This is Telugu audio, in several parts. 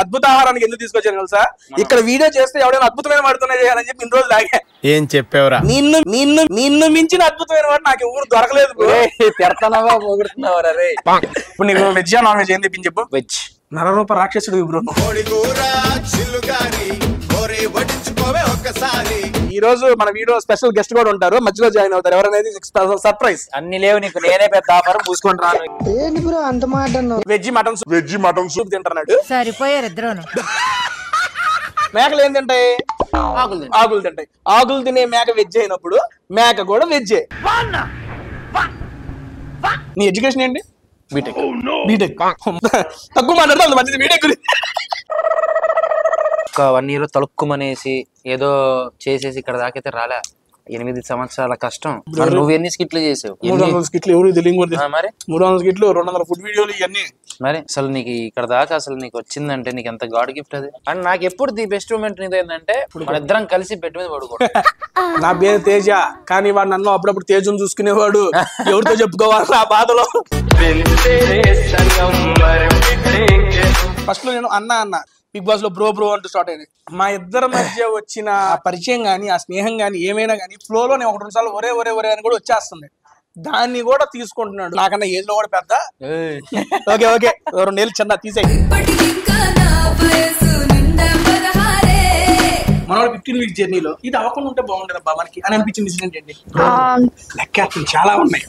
అద్భుత ఆహారానికి ఎందుకు తీసుకొచ్చాను తెలుసా ఇక్కడ వీడియో చేస్తే ఎవడైనా అద్భుతమైన వాడుతున్నా చేయాలని చెప్పి ఇన్ని రోజులు ఆగా ఏం చెప్పావురా నిన్ను నిన్ను నిన్ను మించిన అద్భుతమైన వాడు నాకు ఎవరు దొరకలేదు bro. తిడతానవా పొగుడుతున్నావా రే ఇప్పుడు నీకు వెజ్ నాన్ వెజ్ ఏం తెప్పించి చెప్పు వెజ్ నరరూప రాక్షసుడు బ్రో కోడి కూర చిల్లుగారి కోరి వడించుకోవే ఒక్కసారి ఈ రోజు మన వీడియో స్పెషల్ గెస్ట్ కూడా ఉంటారు మధ్యలో జాయిన్ అవుతారు ఎవరనేది సర్ప్రైజ్ అన్ని లేవు నీకు నేనే పెద్ద ఆఫర్ మూసుకొని రాను veg mutton veg mutton soup తింటున్నాడు సరిపోయారు ఇద్దరును మేకలు ఏం తింటాయి ఆకులు ఆకులు తింటాయి ఆకులు తినే మేక వెజ్ అయినప్పుడు మేక కూడా వెజ్ నీ ఎడ్యుకేషన్ ఏంటి బీటెక్ బీటెక్ తక్కువ మాట్లాడితే అంత మంచిది బీటెక్ గురించి ఒక వన్ ఇయర్ తలుక్కుమనేసి ఏదో చేసేసి ఇక్కడ దాకైతే రాలే ఎనిమిది సంవత్సరాల కష్టం మరి నువ్వు ఎన్ని స్కిట్లు చేసావు మూడు ఎన్ని? వందల స్కిట్లు ఎవరు తెలియదు కూడా ఆ, తెలియదు. మరి మూడు వందల స్కిట్లు రెండు వందల ఫుడ్ వీడియోలు ఇవన్నీ మరి అసలు నీకు ఇక్కడ దాకా అసలు నీకు వచ్చిందంటే నీకు ఎంత గాడ్ గిఫ్ట్ అది అండ్ నాకు ఎప్పుడు ది బెస్ట్ మూమెంట్ నీది ఏంటంటే మన ఇద్దరం కలిసి బెడ్ మీద పడుకోవడం నా పేరు తేజ కానీ వాడు నన్ను అప్పుడప్పుడు తేజుని చూసుకునేవాడు ఎవరితో చెప్పుకోవాలి నా బాధలో ఫస్ట్ లో నేను అన్న అన్న బిగ్ బాస్ లో బ్రో బ్రో అంటూ స్టార్ట్ అయింది మా ఇద్దరి మధ్య వచ్చిన ఆ పరిచయం గానీ ఆ స్నేహం గానీ ఏమైనా గానీ ఫ్లో లో నేను ఒక రెండు సార్లు ఒరే ఒరే ఒరే అని కూడా వచ్చేస్తుంది దాన్ని కూడా తీసుకుంటున్నాడు నాకన్నా ఏజ్ లో కూడా పెద్ద ఓకే ఓకే రెండేళ్ళు చిన్న తీసేయి ఇప్పటికింకా నా వయసు నిండా పదహారే మనోడు ఫిఫ్టీన్ వీక్ జర్నీలో ఇది అవ్వకుండా ఉంటే బాగుండదు అబ్బా మనకి అని అనిపించిన ఇన్సిడెంట్ ఏంటి లెక్క చాలా ఉన్నాయి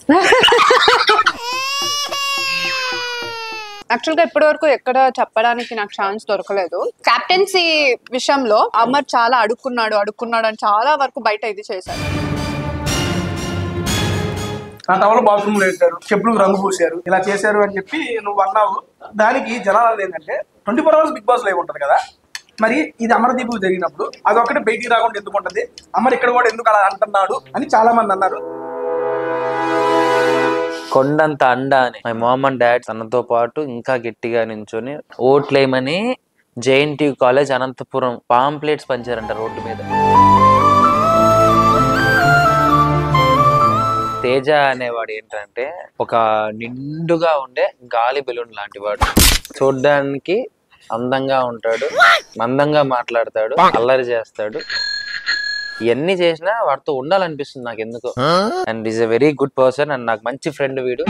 యాక్చువల్ గా ఇప్పటి వరకు ఎక్కడ చెప్పడానికి నాకు ఛాన్స్ దొరకలేదు కెప్టెన్సీ విషయంలో అమర్ చాలా అడుక్కున్నాడు అడుక్కున్నాడు అని చాలా వరకు బయట ఇది చేశారు నా టవల్ బాత్రూమ్ లో పెట్టారు చెప్పులు రంగు పూసారు ఇలా చేశారు అని చెప్పి నువ్వు అన్నావు దానికి జనాలు ఏంటంటే twenty four hours big boss live ఉంటది కదా మరి ఇది అమరదీపు జరిగినప్పుడు అదొక్కటి బయటికి రాకుండా ఎందుకు ఉంటది అమర్ ఇక్కడ కూడా ఎందుకు అలా అంటున్నాడు అని చాలా మంది అన్నారు కొండంత అండ అని మై మామ్ అండ్ డాడ్ తనతో పాటు ఇంకా గట్టిగా నించొని ఓట్లేయమని జేఎన్టీ కాలేజ్ అనంతపురం పాంప్లెట్స్ పంచారంట రోడ్డు మీద తేజ అనేవాడు ఏంటంటే ఒక నిండుగా ఉండే గాలి బెలూన్ లాంటి వాడు చూడ్డానికి అందంగా ఉంటాడు మందంగా మాట్లాడతాడు అల్లరి చేస్తాడు ఇవన్నీ చేసినా వాడితో ఉండాలనిపిస్తుంది నాకు ఎందుకో and is a very good person and నాకు మంచి ఫ్రెండ్ వీడు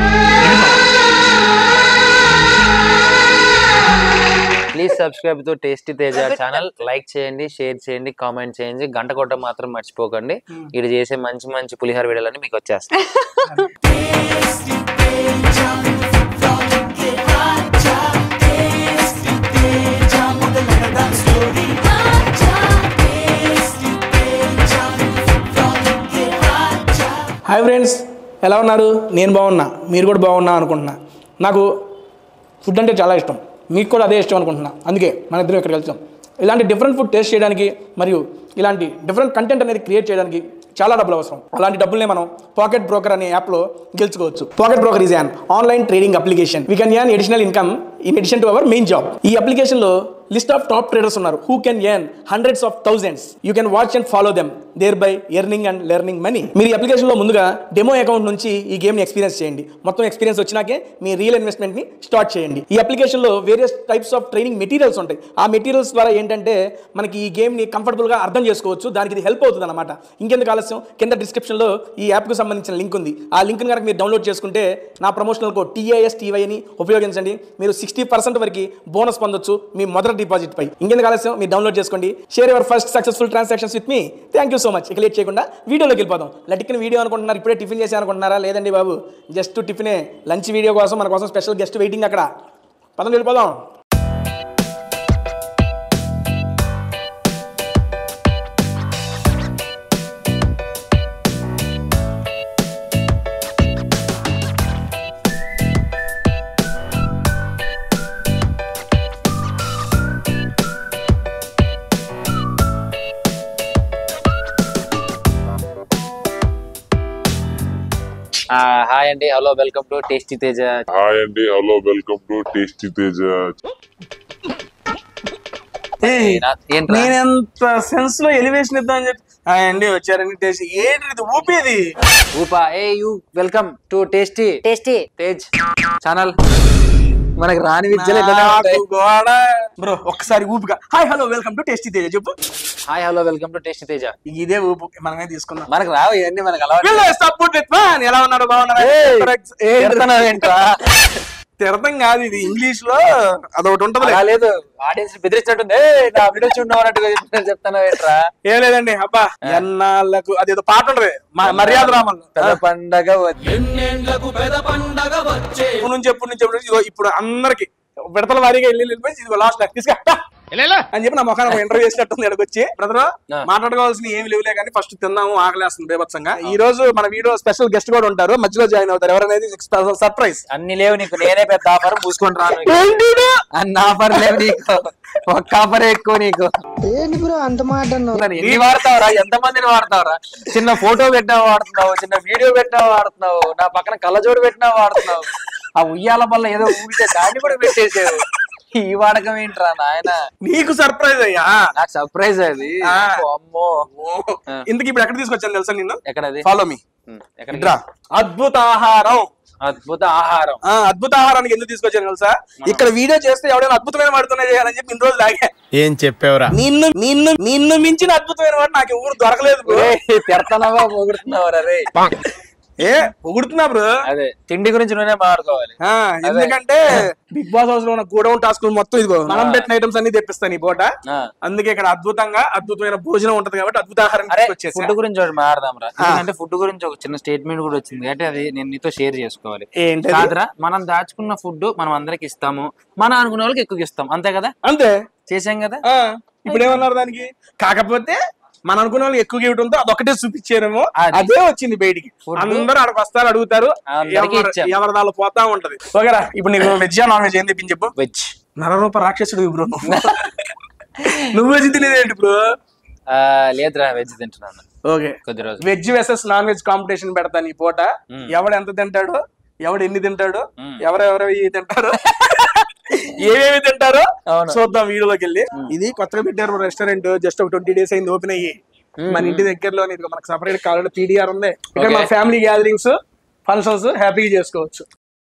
please subscribe to tasty Teja channel like చేయండి షేర్ చేయండి కామెంట్ చేయండి గంట కొట్ట మాత్రం మర్చిపోకండి ఇది చేసే మంచి మంచి పులిహోర వీడియోలని మీకు వచ్చేస్తాయి హాయ్ ఫ్రెండ్స్ ఎలా ఉన్నారు నేను బాగున్నా మీరు కూడా బాగున్నా అనుకుంటున్నా నాకు ఫుడ్ అంటే చాలా ఇష్టం మీకు కూడా అదే ఇష్టం అనుకుంటున్నా అందుకే మన ఇద్దరం ఇక్కడ కలిసాం ఇలాంటి డిఫరెంట్ ఫుడ్ టేస్ట్ చేయడానికి మరియు ఇలాంటి డిఫరెంట్ కంటెంట్ అనేది క్రియేట్ చేయడానికి చాలా డబ్బులు అవసరం అలాంటి డబ్బుల్ని మనం పాకెట్ బ్రోకర్ అనే యాప్లో గెలుచుకోవచ్చు pocket broker is an online trading application we can earn additional income in addition to our main job ఈ అప్లికేషన్లో లిస్ట్ ఆఫ్ టాప్ ట్రేడర్స్ ఉన్నారు who can earn hundreds of thousands you can watch and follow them thereby earning and learning money మీరు ఈ అప్లికేషన్లో ముందుగా డెమో అకౌంట్ నుంచి ఈ గేమ్ని ఎక్స్పీరియన్స్ చేయండి మొత్తం ఎక్స్పీరియన్స్ వచ్చినాకే మీ రియల్ ఇన్వెస్ట్మెంట్ని స్టార్ట్ చేయండి ఈ అప్లికేషన్లో various types of training materials ఉంటాయి ఆ మెటీరియల్స్ ద్వారా ఏంటంటే మనకి ఈ గేమ్ని కంఫర్టబుల్గా అర్థం చేసుకోవచ్చు దానికి ఇది హెల్ప్ అవుతుంది అనమాట ఇంకెందుకు ఆలస్యం కింద డిస్క్రిప్షన్లో ఈ యాప్కు సంబంధించిన లింక్ ఉంది ఆ లింక్ కనుక మీరు డౌన్లోడ్ చేసుకుంటే నా ప్రమోషనల్ కోడ్ టీఐఎస్ టీవై అని ఉపయోగించండి మీరు సిక్స్టీ పర్సెంట్ వరకు బోనస్ పొందొచ్చు మీ మొదటి డిపాజిట్ పై ఇంకెందుకు ఆలస్యం మీరు డౌన్లోడ్ చేసుకోండి share your first successful transactions with me thank you so much ఇక లేట్ చేయకుండా వీడియోలోకి వెళ్ళిపోదాం లటికిన వీడియో అనుకుంటున్నారు ఇప్పుడే టిఫిన్ చేసి అనుకుంటున్నారా లేదండి బాబు జస్ట్ టిఫినే లంచ్ వీడియో కోసం మన కోసం స్పెషల్ గెస్ట్ వెయిటింగ్ అక్కడ పదం వెళ్ళిపోదాం హాయ్ అండి hello welcome to tasty Teja hi అండి hello welcome to tasty Teja నా- ఏంట్రా నేను ఎంత సెన్స్ లో ఎలివేషన్ ఇద్దామని చెప్పి "ఆ, అండి వచ్చారండి టేస్ట్ ఏంటి ఇది ఊపేది ఊపా ఏ యూ welcome to tasty tasty Tej channel మనకి రాని విద్యలు ఇట్లానే ఉంటాయి నాకు కూడా బ్రో ఒక్కసారి ఊపుగా hi hello welcome to tasty Teja చెప్పు hi hello welcome to taste Teja ఇదే ఊపు మనమే తీసుకుందాం మనకు రావు ఇవన్నీ మనకు అలవాటు వీళ్ళు support with man. ఎలా ఉన్నారు బాగున్నారా ఏయ్, ఏ, తిడతానావు ఏంట్రా? తిడతాం కాదు ఇది ఇంగ్లీష్ లో అదొకటి ఉంటది అలా లేదు ఆడియన్స్ బెదిరించినట్టుంది "ఏయ్, నా వీడియో చూడవన్నట్టుగా చెప్తాను ఏంట్రా ఏం లేదండి అబ్బా ఎన్నాళ్ళకు అదేదో పాట ఉంటది మ- మర్యాద రామన్ పెద్ద పండగ వచ్చి ఎప్పుడు నుంచి ఎప్పుడు నుంచి ఎప్పుడు నుంచి ఇదిగో ఇప్పుడు అందరికి విడతల వారీగా వెళ్ళి వెళ్ళిపోయి ఇదిగో లాస్ట్ తీసుకా అని చెప్పి నా ముఖాన్ని ఇంటర్వ్యూ చేసినట్టుంది ఇక్కడికి వచ్చి బ్రదర్ ఆ. మాట్లాడుకోవాల్సిన ఏమి లేవులే కానీ ఫస్ట్ తిందాము ఆకలేస్తుంది బేబత్సంగా ఈ రోజు మన వీడియో స్పెషల్ గెస్ట్ కూడా ఉంటారు మధ్యలో జాయిన్ అవుతారు ఎవరనేది సర్ప్రైజ్ అన్ని లేవు నీకు నేనే పెద్ద ఆఫర్ మూసుకొని రాను ఇక. అన్ని ఆఫర్ లేవు నీకు ఒక్క ఆఫర్ ఎక్కువ నీకు మరి ఎన్ని వాడతావురా ఎంత మందిని వాడతావురా చిన్న ఫోటో పెట్టినా వాడుతున్నావు చిన్న వీడియో పెట్టినా వాడుతున్నావు నా పక్కన కళ్ళజోడు పెట్టినా వాడుతున్నావు ఆ ఉయ్యాల వల్ల ఏదో ఊగితే దాన్ని కూడా పెట్టేసావు ఈ వాడకం ఏంట్రా నాయన నీకు సర్ప్రైజ్ అయ్యా నాకు సర్ప్రైజ్ అది ఆ. అమ్మో ఆ. ఇందుకు ఇప్పుడు ఎక్కడ తీసుకొచ్చాను తెలుసా నిన్ను ఎక్కడది ఫాలో మీ ఉమ్, ఎక్కడికి? ఇట్రా అద్భుత ఆహారం అద్భుత ఆహారం ఆ అద్భుత ఆహారానికి ఎందుకు తీసుకొచ్చాను తెలుసా ఇక్కడ వీడియో చేస్తే ఎవడైనా అద్భుతమైన వాడుతున్నా చేయాలని చెప్పి ఇన్ని రోజులు ఆగా ఏం చెప్పావురా నిన్ను నిన్ను నిన్ను మించిన అద్భుతమైన వాడు నాకు ఎవరు దొరకలేదు బ్రో ఏయ్, తిడతానవా పొగుడుతున్నావా రే ఏ పొగుడుతున్నా బ్రో అదే తిండి గురించి నువ్వే మాట్లాడుకోవాలి ఆ, ఎందుకంటే బిగ్ బాస్ హౌస్ లో ఉన్న గోడౌన్ టాస్క్ మొత్తం ఇదిగో మనం పెట్టిన ఐటమ్స్ అన్ని తెప్పిస్తాను ఈ పూట ఆ. అందుకే ఇక్కడ అద్భుతంగా అద్భుతమైన భోజనం ఉంటది కాబట్టి అద్భుత ఆహారం అరే తీసుకొచ్చేసా. ఫుడ్ గురించి ఒకటి మాట్లాడదాం రా ఎందుకంటే ఫుడ్ గురించి ఒక చిన్న స్టేట్మెంట్ కూడా వచ్చింది అంటే అది నేను నీతో షేర్ చేసుకోవాలి ఏంటది? కాదురా మనం దాచుకున్న ఫుడ్ మనం అందరికి ఇస్తాము మన అనుకున్న వాళ్ళకి ఎక్కువ ఇస్తాం అంతే కదా అంతే చేసాం కదా ఆ ఇప్పుడు ఏమన్నారు దానికి కాకపోతే మన అనుకున్న వాళ్ళు ఎక్కువ ఇవ్వడంతో అదొకటే చూపించారేమో అది. అదే వచ్చింది బయటికి Food. అందరూ అక్కడికి వస్తారు అడుగుతారు అందరికీ ఎవరు- ఇచ్చాం. ఎవరి దానిలో పోతా ఉంటది ఓకేరా ఇప్పుడు నీకు వెజ్ నాన్ వెజ్ ఏం తెప్పించి చెప్పు వెజ్ నరరూప రాక్షసుడు బ్రో నువ్వు నువ్వు వెజ్ తినేదేంటి బ్రో లేదురా వెజ్ తింటున్నాను ఓకే కొద్ది రోజు veg versus non veg competition పెడతాను ఈ పూట ఎవడు ఎంత తింటాడు ఎవడు ఎన్ని తింటాడు ఎవరెవరు తింటారు ఏమేమి తింటారో అవును. చూద్దాం వీడియోలోకి వెళ్ళి ఇది కొత్తగా పెట్టారు రెస్టారెంట్ జస్ట్ ఒక ట్వంటీ డేస్ అయింది ఓపెన్ అయ్యి మన ఇంటి దగ్గరలో ఇదిగో మనకు సపరేట్ కావాలంటే పీడిఆర్ ఉంది ఇక్కడ మన Okay. ఫ్యామిలీ గ్యాదరింగ్స్ ఫంక్షన్స్ హ్యాపీగా చేసుకోవచ్చు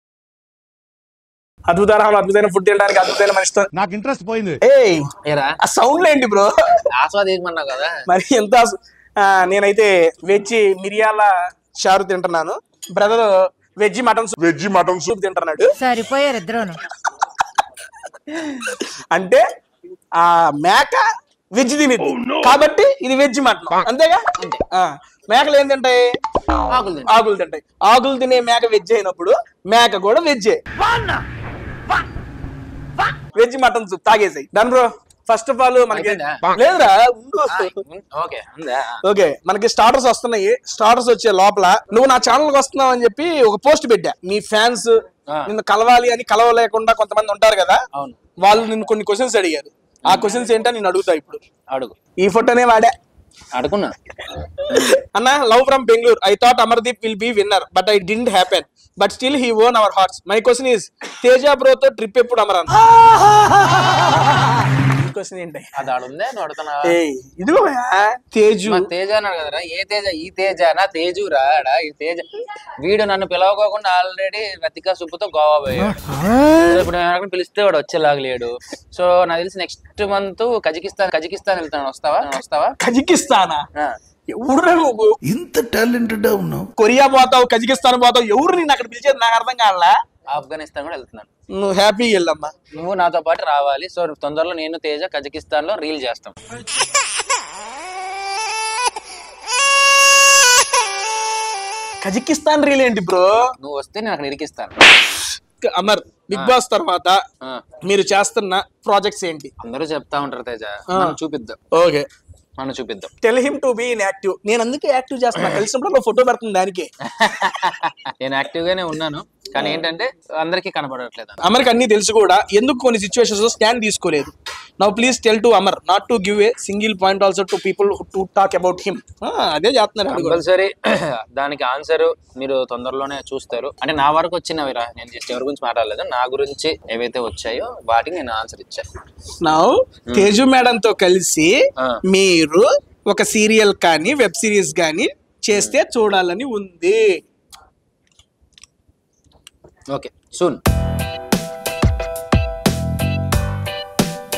అద్భుతాలు అద్భుతమైన ఫుడ్ తినడానికి అద్భుతమైన మనిషితో నాకు ఇంట్రెస్ట్ పోయింది ఏయ్ ఏరా ఆ సౌండ్ ఏంటి బ్రో ఆస్వాదించమన్నావు కదా మరి ఎంత అస- ఆ, నేనైతే వెజ్ మిరియాల చారు తింటున్నాను brother veg mutton soup veg mutton soup తింటున్నాడు సరిపోయారు ఇద్దరును అంటే ఆ మేక వెజ్ తినిద్ది కాబట్టి ఇది వెజ్ మటన్ అంతేగా ఆ, మేకలు ఏం తింటాయి ఆకులు తింటాయి. ఆకులు తింటాయి ఆకులు తినే మేక వెజ్ అయినప్పుడు మేక కూడా వెజ్ వెజ్ మటన్ సూప్ తాగేసాయి done bro first of all మనకి అయిపోయిందా? లేదురా ఉండు. ఓకే ఉందా ఓకే మనకి స్టార్టర్స్ వస్తున్నాయి స్టార్టర్స్ వచ్చే లోపల నువ్వు నా ఛానల్ కి వస్తున్నావు అని చెప్పి ఒక పోస్ట్ పెట్టా మీ ఫ్యాన్స్ ఆ. నిన్ను కలవాలి అని కలవలేకుండా కొంతమంది ఉంటారు కదా అవును వాళ్ళు నిన్ను కొన్ని క్వశ్చన్స్ అడిగారు ఆ క్వశ్చన్స్ ఏంటో నేను అడుగుతా ఇప్పుడు అడుగు ఈ ఫోటోనే వాడా అడుగున్నా అన్న love from Bengaluru I thought Amardeep will be winner but I didn't happen but still he won our hearts my question is Teja బ్రోతో ట్రిప్ ఎప్పుడు అమరాన్ క్వశ్చన్ ఏంటి అది ఆడుందే నువ్వు అడుగుతున్నావా ఏయ్ ఇదిగో భయ్యా, తేజు మా తేజ అన్నాడు కదరా ఏ తేజ ఈ తేజ నా తేజు రాడా ఈ తేజ వీడు నన్ను పిలవకోకుండా ఆల్రెడీ రతికా సుబ్బుతో గోవా పోయాడు ఇప్పుడు నేను ఎవరికైనా పిలిస్తే వాడు వచ్చేలాగా లేడు సో నాకు తెలిసి నెక్స్ట్ మంత్ కజకిస్తాన్ కజకిస్తాన్ వెళ్తాను వస్తావా వస్తావా కజకిస్తానా ఆ. ఎవరురా నువ్వు ఇంత టాలెంటెడ్ ఉన్నావు కొరియా పోతావు కజకిస్తాన్ పోతావు ఎవరు నేను అక్కడ పిలిచేది నాకు అర్థం కావాలా ఆఫ్ఘనిస్తాన్ కూడా వెళ్తున్నాను నువ్వు హ్యాపీగా వెళ్ళమ్మా నువ్వు నాతో పాటు రావాలి సో తొందరలో నేను తేజ కజకిస్తాన్ లో రీల్ చేస్తాం కజకిస్తాన్ రీల్ ఏంటి బ్రో నువ్వు వస్తే నేను అక్కడ ఇరికిస్తాను అమర్ బిగ్ బాస్ తర్వాత ఆ. మీరు చేస్తున్న ప్రాజెక్ట్స్ ఏంటి అందరూ చెప్తా ఉంటారు తేజ మనం చూపిద్దాం ఓకే మనం చూపిద్దాం tell him to be in active నేను అందుకే యాక్టివ్ చేస్తున్నా కలిసినప్పుడు నువ్వు ఫోటో పెడుతుంది దానికి నేను యాక్టివ్ గానే ఉన్నాను కానీ ఏంటంటే అందరికీ కనబడట్లేదు అంతే. అమర్కి అన్ని తెలుసు కూడా ఎందుకు కొన్ని సిచ్యువేషన్స్ లో స్టాండ్ తీసుకోలేదు now please tell to Amar not to give a single point also to people to talk about him అదే చేస్తున్నారు వాడు కూడా. కంపల్సరీ దానికి ఆన్సర్ మీరు తొందరలోనే చూస్తారు అంటే నా వరకు వచ్చినవిరా నేను జస్ట్ ఎవరి గురించి మాట్లాడలేదు నా గురించి ఏవైతే వచ్చాయో వాటికి నేను ఆన్సర్ ఇచ్చాను నౌ తేజు మేడం తో కలిసి ఆ. మీరు ఒక సీరియల్ కానీ వెబ్ సిరీస్ కానీ చేస్తే చూడాలని ఉంది ఓకే సూన్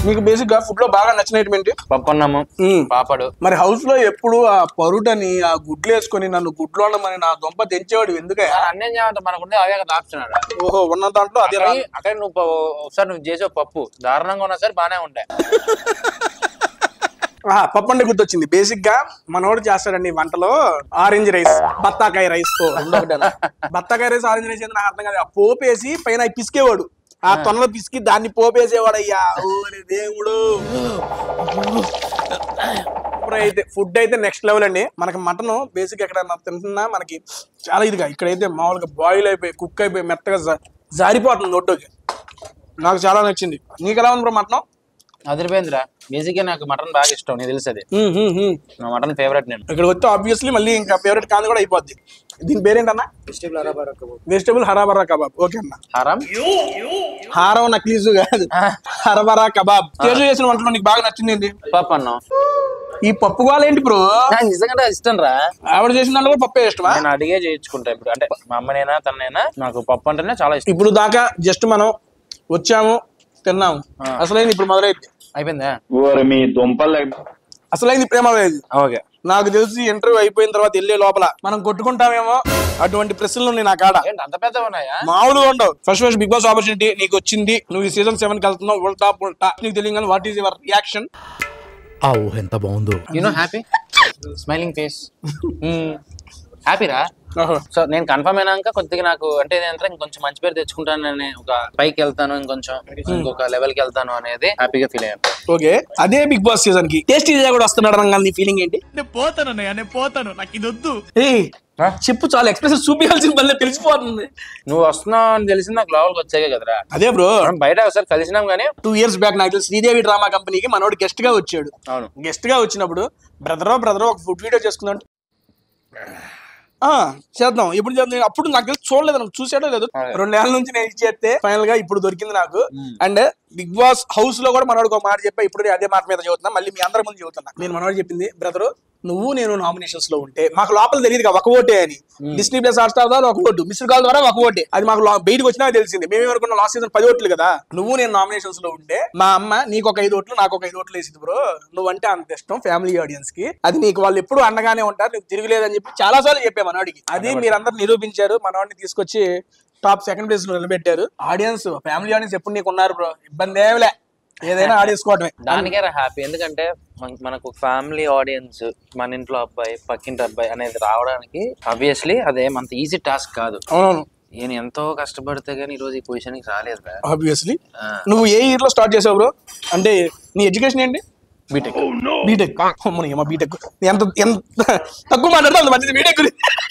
మీకు బేసిక్ గా ఫుడ్ లో బాగా నచ్చిన item ఏంటి పప్పు అన్నము మ్మ్. పాపడు మరి హౌస్ లో ఎప్పుడు ఆ పరుటని ఆ గుడ్లు వేసుకొని నన్ను గుడ్లు ఉండమని నా దొంప తెంచేవాడు ఎందుకే అన్నం చేయమంటే మనకుండే అవే కదా ఆప్షన్ ఆడ. ఓహో ఉన్న దాంట్లో అదే రా- అక్కడ అక్కడ నువ్వు ప- ఒకసారి నువ్వు చేసే పప్పు దారుణంగా ఉన్నా సరే బానే ఉంటాయి ఆహా, పప్పు అంటే గుర్తొచ్చింది బేసిక్ గా మనోడు చేస్తాడండి వంటలో ఆరెంజ్ రైస్ బత్తాకాయ రైస్ తో ఉండొకటేనా? బత్తాకాయ రైస్ ఆరెంజ్ రైస్ ఏంది నాకు అర్థం కాదు ఆ పోపు వేసి పైన అవి పిసికేవాడు ఆ తొనలో పిసికి దాన్ని పోపేసేవాడు అయ్యా ఓరి దేవుడు ఇప్పుడు అయితే ఫుడ్ అయితే నెక్స్ట్ లెవెల్ అండి మనకి మటన్ బేసిక్ ఎక్కడ తింటున్నా మనకి చాలా ఇదిగా ఇక్కడైతే మామూలుగా బాయిల్ అయిపోయి కుక్ అయిపోయి మెత్తగా జా- జారిపోతుంది నొట్టుకి నాకు చాలా నచ్చింది నీకు ఎలా ఉంది బ్రో మటన్ అదిరిపోయిందిరా బేసిక్ నాకు మటన్ బాగా ఇష్టం నీకు తెలుసు అది హ్మ్, హ్మ్, హ్మ్. నా మటన్ ఫేవరెట్ నేను ఇక్కడ వస్తే ఆబ్వియస్లీ మళ్ళీ ఇంకా ఫేవరెట్ కాంది కూడా అయిపోద్ది దీని పేరేంటన్నా వెజిటబుల్ హరాబరా కబాబ్ ఓకే అన్న హారం హారం నక్లీజ్ కాదు హరబరా కబాబ్ తేజు చేసిన వంటలో నీకు బాగా నచ్చింది ఏంటి పప్పు అన్నం ఈ పప్పు కావాలి ఏంటి బ్రో నాకు నిజంగా ఇష్టం రా ఆవిడ చేసిన దాంట్లో కూడా పప్పే ఇష్టమా నేను అడిగే చేయించుకుంటా ఇప్పుడు అంటే మా అమ్మనైనా తనైనా నాకు పప్పు అంటేనే చాలా ఇష్టం ఇప్పుడు దాకా జస్ట్ మనం వచ్చాము తిన్నాము అసలైంది ఇప్పుడు మొదలైంది అయిపోయిందా మీ దుంపలు అసలైంది ప్రేమ లేదు ఓకే నాకు తెలిసి ఇంటర్వ్యూ అయిపోయిన తర్వాత వెళ్ళే లోపల మనం కొట్టుకుంటామేమో అటువంటి ప్రశ్నలు ఉన్నాయి నా కాడ ఏంటి అంత పెద్ద ఉన్నాయా మామూలుగా ఉండవు first first Bigg Boss opportunity నీకు వచ్చింది నువ్వు ఈ సీజన్ సెవెన్ కి వెళ్తున్నావు ఉల్టా పుల్టా నీకు తెలియదు వాట్ ఈస్ యువర్ రియాక్షన్ ఆ ఊహ ఎంత బాగుందో you know happy smiling face హ్యాపీరా సో నేను కన్ఫర్మ్ అయినాక కొద్దిగా నాకు అంటే ఏంటంటే ఇంకొంచెం మంచి పేరు తెచ్చుకుంటాను నేను ఒక పైకి వెళ్తాను ఇంకొంచెం ఇంకొక లెవెల్ కి వెళ్తాను అనేది హ్యాపీగా ఫీల్ అయ్యాను ఓకే అదే బిగ్ బాస్ సీజన్ కి టేస్ట్ ఇదే కూడా వస్తున్నాడు అనగా నీ ఫీలింగ్ ఏంటి నేను పోతాను అన్నయ్య నేను పోతాను నాకు ఇది వద్దు ఏయ్ చెప్పు చాలా ఎక్స్ప్రెస్ చూపించాల్సిన పని తెలిసిపోతుంది నువ్వు వస్తున్నావు అని తెలిసి నాకు లోపలికి వచ్చాకే కదరా అదే బ్రో మనం బయట ఒకసారి కలిసినాం కానీ టూ ఇయర్స్ బ్యాక్ నాకు తెలిసి శ్రీదేవి డ్రామా కంపెనీకి మనోడు గెస్ట్ గా వచ్చాడు అవును గెస్ట్ గా వచ్చినప్పుడు బ్రదరో బ్రదరో ఒక ఫుడ్ వీడియో చేసుకుందాం ఆ, చేద్దాం ఇప్పుడు చేద్దాం అప్పుడు నాకు తెలిసి చూడలేదు నాకు చూసాడో లేదు అదే. రెండేళ్ల నుంచి నేను ఇచ్చేస్తే ఫైనల్ గా ఇప్పుడు దొరికింది నాకు అండ్ బిగ్ బాస్ హౌస్ లో కూడా మనోడికి ఒక మాట చెప్పా ఇప్పుడు నేను అదే మాట మీద చదువుతున్నా మళ్ళీ మీ అందరి ముందు చదువుతున్నా నేను మనోడు చెప్పింది బ్రదరు నువ్వు నేను నామినేషన్స్ లో ఉంటే మాకు లోపల తెలియదు ఒక ఓటే అని డిస్నీ ప్లస్ హాట్ స్టార్ ద్వారా ఒక ఓటు మిస్టర్ కాల్ ద్వారా ఒక ఓటే అది మాకు లో- బయటకు వచ్చినా తెలిసింది మేము అనుకున్న లాస్ట్ సీజన్ పది ఓట్లు కదా నువ్వు నేను నామినేషన్స్ లో ఉంటే మా అమ్మ నీకు ఒక ఐదు ఓట్లు నాకు ఒక ఐదు ఓట్లు వేసింది బ్రో నువ్వంటే అంత ఇష్టం ఫ్యామిలీ ఆడియన్స్ కి అది నీకు వాళ్ళు ఎప్పుడు అండగానే ఉంటారు నీకు తిరగలేదని చెప్పి చాలా సార్లు చెప్పే మనోడికి అది మీరందరూ నిరూపించారు మనోడిని తీసుకొచ్చి టాప్ సెకండ్ ప్లేస్ లో నిలబెట్టారు ఆడియన్స్ ఫ్యామిలీ ఆడియన్స్ ఎప్పుడు నీకు ఉన్నారు బ్రో ఇబ్బంది ఏమిలే ఏదైనా ఆడేసుకోవటమే దానికే హ్యాపీ ఎందుకంటే మన- మనకు ఫ్యామిలీ ఆడియన్స్ మన ఇంట్లో అబ్బాయి పక్కింటి అబ్బాయి అనేది రావడానికి ఆబ్వియస్లీ అదేం అంత ఈజీ టాస్క్ కాదు అవునవును నేను ఎంతో కష్టపడితే గానీ ఈ రోజు ఈ పొజిషన్ కి రాలేదు రా. ఆబ్వియస్లీ ఆ. నువ్వు ఏ ఇయర్ లో స్టార్ట్ చేసావు బ్రో అంటే నీ ఎడ్యుకేషన్ ఏంటి బీటెక్ బీటెక్ అమ్మని ఏమో బీటెక్ ఎంత ఎంత తక్కువ మాట్లాడితే అంత మంచిది బీటెక్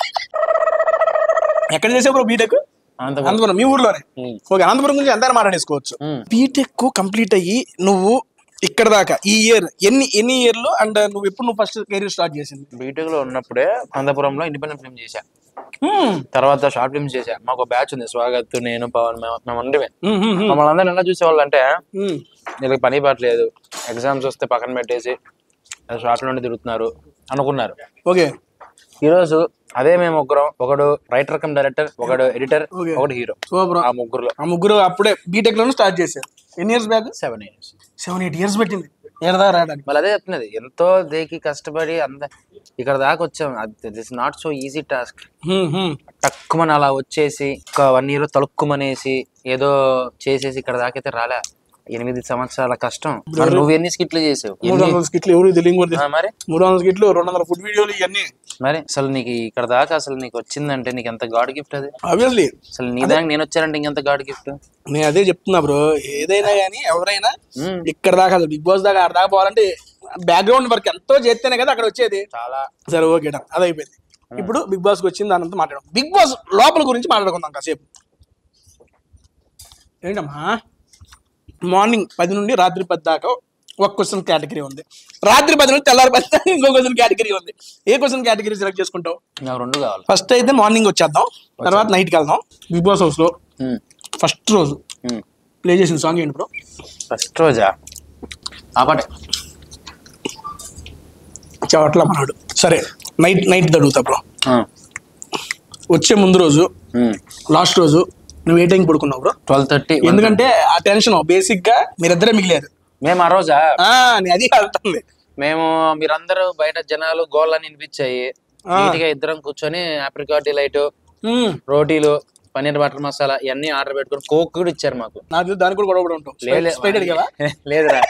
ఎక్కడ చేసావు బ్రో బీటెక్ అనంతపురం. అనంతపురం మీ ఊర్లోనే ఉమ్. ఓకే అనంతపురం గురించి ఎంత మాట్లాడేసుకోవచ్చు ఉమ్. బీటెక్ కంప్లీట్ అయ్యి నువ్వు ఇక్కడ దాకా ఈ ఇయర్ ఎన్ని ఎన్ని ఇయర్లు అండ్ నువ్వు ఎప్పుడు నువ్వు ఫస్ట్ కెరీర్ స్టార్ట్ చేసింది బీటెక్ లో ఉన్నప్పుడే అనంతపురంలో ఇండిపెండెంట్ ఫిల్మ్ చేశా తర్వాత షార్ట్ ఫిల్మ్స్ చేశా మాకు బ్యాచ్ ఉంది స్వాగత్ నేను పవన్ మేము- మేము ఉండేవి మమ్మల్ని అందరూ ఎలా చూసేవాళ్ళు అంటే వీళ్ళకి పని పట్టలేదు ఎగ్జామ్స్ వస్తే పక్కన పెట్టేసి షార్ట్ లోనే తిరుగుతున్నారు అనుకున్నారు ఓకే ఈరోజు అదే మేము ముగ్గురం ఒకడు రైటర్ కమ్ డైరెక్టర్ ఒకడు ఎడిటర్ Okay. ఒకడు హీరో సూపర్ ఆ ముగ్గురులో ఆ ముగ్గురు అప్పుడే బీటెక్ లోనే స్టార్ట్ చేశారు ఎన్ని years back seven years seven eight years పెట్టింది ఏడదా రావడానికి మళ్ళీ అదే చెప్తున్నది ఎంతో దేకి కష్టపడి అంద ఇక్కడ దాకా వచ్చాం this not so easy task hmm, hmm. తక్కువని అలా వచ్చేసి ఒక వన్ ఇయర్ తలుక్కుమనేసి ఏదో చేసేసి ఇక్కడ దాకైతే రాలే ఎనిమిది సంవత్సరాల కష్టం మరి నువ్వు ఎన్ని స్కిట్లు చేసావు మూడు ఎన్ని? వందల స్కిట్లు ఎవరు తెలియదు కూడా ఆ, మరి మూడు వందల స్కిట్లు రెండు వందల ఫుడ్ వీడియోలు ఇవన్నీ మరి అసలు నీకు ఇక్కడ దాకా అసలు నీకు వచ్చిందంటే నీకు ఎంత గాడ్ గిఫ్ట్ అది ఆబ్వియస్లీ అసలు నీ దాకా నేను వచ్చానంటే ఇంకెంత గాడ్ గిఫ్ట్ నేను అదే చెప్తున్నా బ్రో ఏదైనా కానీ ఎవరైనా ఇక్కడ దాకా అసలు బిగ్ బాస్ దాకా ఆడ దాకా పోవాలంటే బ్యాక్గ్రౌండ్ వర్క్ ఎంతో చేస్తేనే కదా అక్కడ వచ్చేది చాలా సరే ఓకే డా అది అయిపోయింది ఇప్పుడు బిగ్ బాస్కి వచ్చింది దానంతా మాట్లాడడం బిగ్ బాస్ లోపల గురించి మాట్లాడుకుందాం కాసేపు ఏంటమ్మా మార్నింగ్ పది నుండి రాత్రి పది దాకా ఒక క్వశ్చన్ కేటగిరీ ఉంది రాత్రి పది నుండి తెల్లారి పది దాకా ఇంకో క్వశ్చన్ కేటగిరీ ఉంది ఏ క్వశ్చన్ కేటగిరీ సెలెక్ట్ చేసుకుంటావు నాకు రెండు కావాలి ఫస్ట్ అయితే మార్నింగ్ వచ్చేద్దాం తర్వాత నైట్కి వెళ్దాం బిగ్ బాస్ హౌస్లో ఫస్ట్ రోజు ప్లే చేసిన సాంగ్ ఏంటి బ్రో ఫస్ట్ రోజా ఆ పాటే చవట్ల మనోడు సరే నైట్ నైట్ అడుగుతా బ్రో వచ్చే ముందు రోజు లాస్ట్ రోజు నువ్వు ఏ టైంకి పడుకున్నావు బ్రో ట్వెల్వ్ థర్టీ ఎందుకంటే ఆ టెన్షన్ బేసిక్ గా మీరిద్దరే మిగిలారు మేము ఆ రోజా ఆ, నీ అది అంటుంది మేము మీరందరూ బయట జనాలు గోళ్ళని వినిపించాయి నీట్ గా ఇద్దరం కూర్చొని ఆప్రికాట్ లైట్ ఉమ్, రోటీలు పన్నీర్ బటర్ మసాలా ఇవన్నీ ఆర్డర్ పెట్టుకొని కోక్ కూడా ఇచ్చారు మాకు నాకు తెలిసి దానికి కూడా గొడవ ఉంటాం లేలే. స్ప్రైట్ అడిగావా లేదురా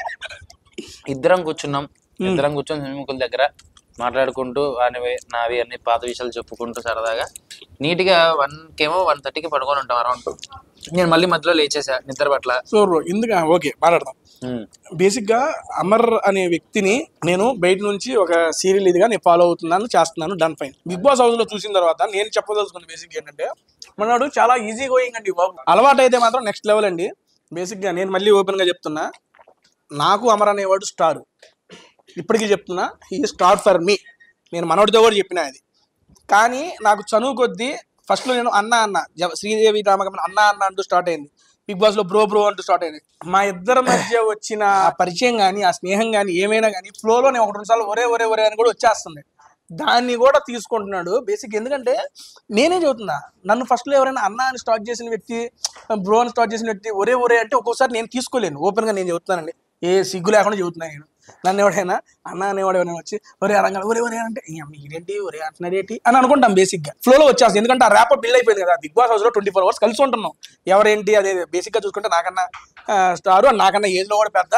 ఇద్దరం కూర్చున్నాం ఇద్దరం కూర్చొని స్విమ్మింగ్ పూల్ దగ్గర మాట్లాడుకుంటూ వానివి నావి అన్ని పాత విషయాలు చెప్పుకుంటూ సరదాగా నీట్ గా వన్ కేమో వన్ థర్టీకి పడుకొని ఉంటాం అరౌండ్ నేను మళ్ళీ మధ్యలో లేచేసా నిద్ర పట్ల సో ఎందుకు ఓకే మాట్లాడదాం ఉమ్, బేసిక్ గా అమర్ అనే వ్యక్తిని నేను బయట నుంచి ఒక సీరియల్ ఇదిగా నేను ఫాలో అవుతున్నాను చేస్తున్నాను done fine Bigg Boss house లో చూసిన తర్వాత నేను చెప్పదలుచుకున్న బేసిక్ ఏంటంటే మనవాడు చాలా ఈజీ గోయింగ్ అండి బాబు అలవాటు అయితే మాత్రం నెక్స్ట్ లెవెల్ అండి బేసిక్ గా నేను మళ్ళీ ఓపెన్ గా చెప్తున్నా నాకు అమర్ అనేవాడు స్టార్ ఇప్పటికీ చెప్తున్నా ఈ స్టార్ ఫర్ మీ నేను మనోడితో కూడా చెప్పిన అది కానీ నాకు చనువు కొద్దీ ఫస్ట్ లో నేను అన్న అన్న జ- శ్రీదేవి రామకమన్ అన్న అన్న అంటూ స్టార్ట్ అయింది బిగ్ బాస్ లో బ్రో బ్రో అంటూ స్టార్ట్ అయింది మా ఇద్దరి మధ్య వచ్చిన ఆ పరిచయం కానీ ఆ స్నేహం కానీ ఏమైనా కానీ ఫ్లోలో నేను ఒకటి రెండు సార్లు ఒరే ఒరే ఒరే అని కూడా వచ్చేస్తుంది దాన్ని కూడా తీసుకుంటున్నాడు బేసిక్ ఎందుకంటే నేనే చెబుతున్నా నన్ను ఫస్ట్ లో ఎవరైనా అన్న అని స్టార్ట్ చేసిన వ్యక్తి బ్రో అని స్టార్ట్ చేసిన వ్యక్తి ఒరే ఒరే అంటే ఒక్కోసారి నేను తీసుకోలేను ఓపెన్ గా నేను చెబుతున్నానండి ఏ సిగ్గు లేకుండా చెబుతున్నాను నేను నన్ను ఎవడైనా అన్న అనేవాడు ఎవరైనా వచ్చి ఒరే అరంగా ఒరే ఒరే అంటే "ఈ అమ్మ ఇదేంటి ఒరే అంటున్నారేంటి అని అనుకుంటాం బేసిక్ గా ఫ్లోలో వచ్చేస్తుంది ఎందుకంటే ఆ ర్యాప్ బిల్డ్ అయిపోయింది కదా బిగ్ బాస్ హౌస్ లో ట్వంటీ ఫోర్ అవర్స్ కలిసి ఉంటున్నాం ఎవరేంటి అదే బేసిక్ గా చూసుకుంటే నాకన్నా స్టార్ నాకన్నా ఏజ్ లో కూడా పెద్ద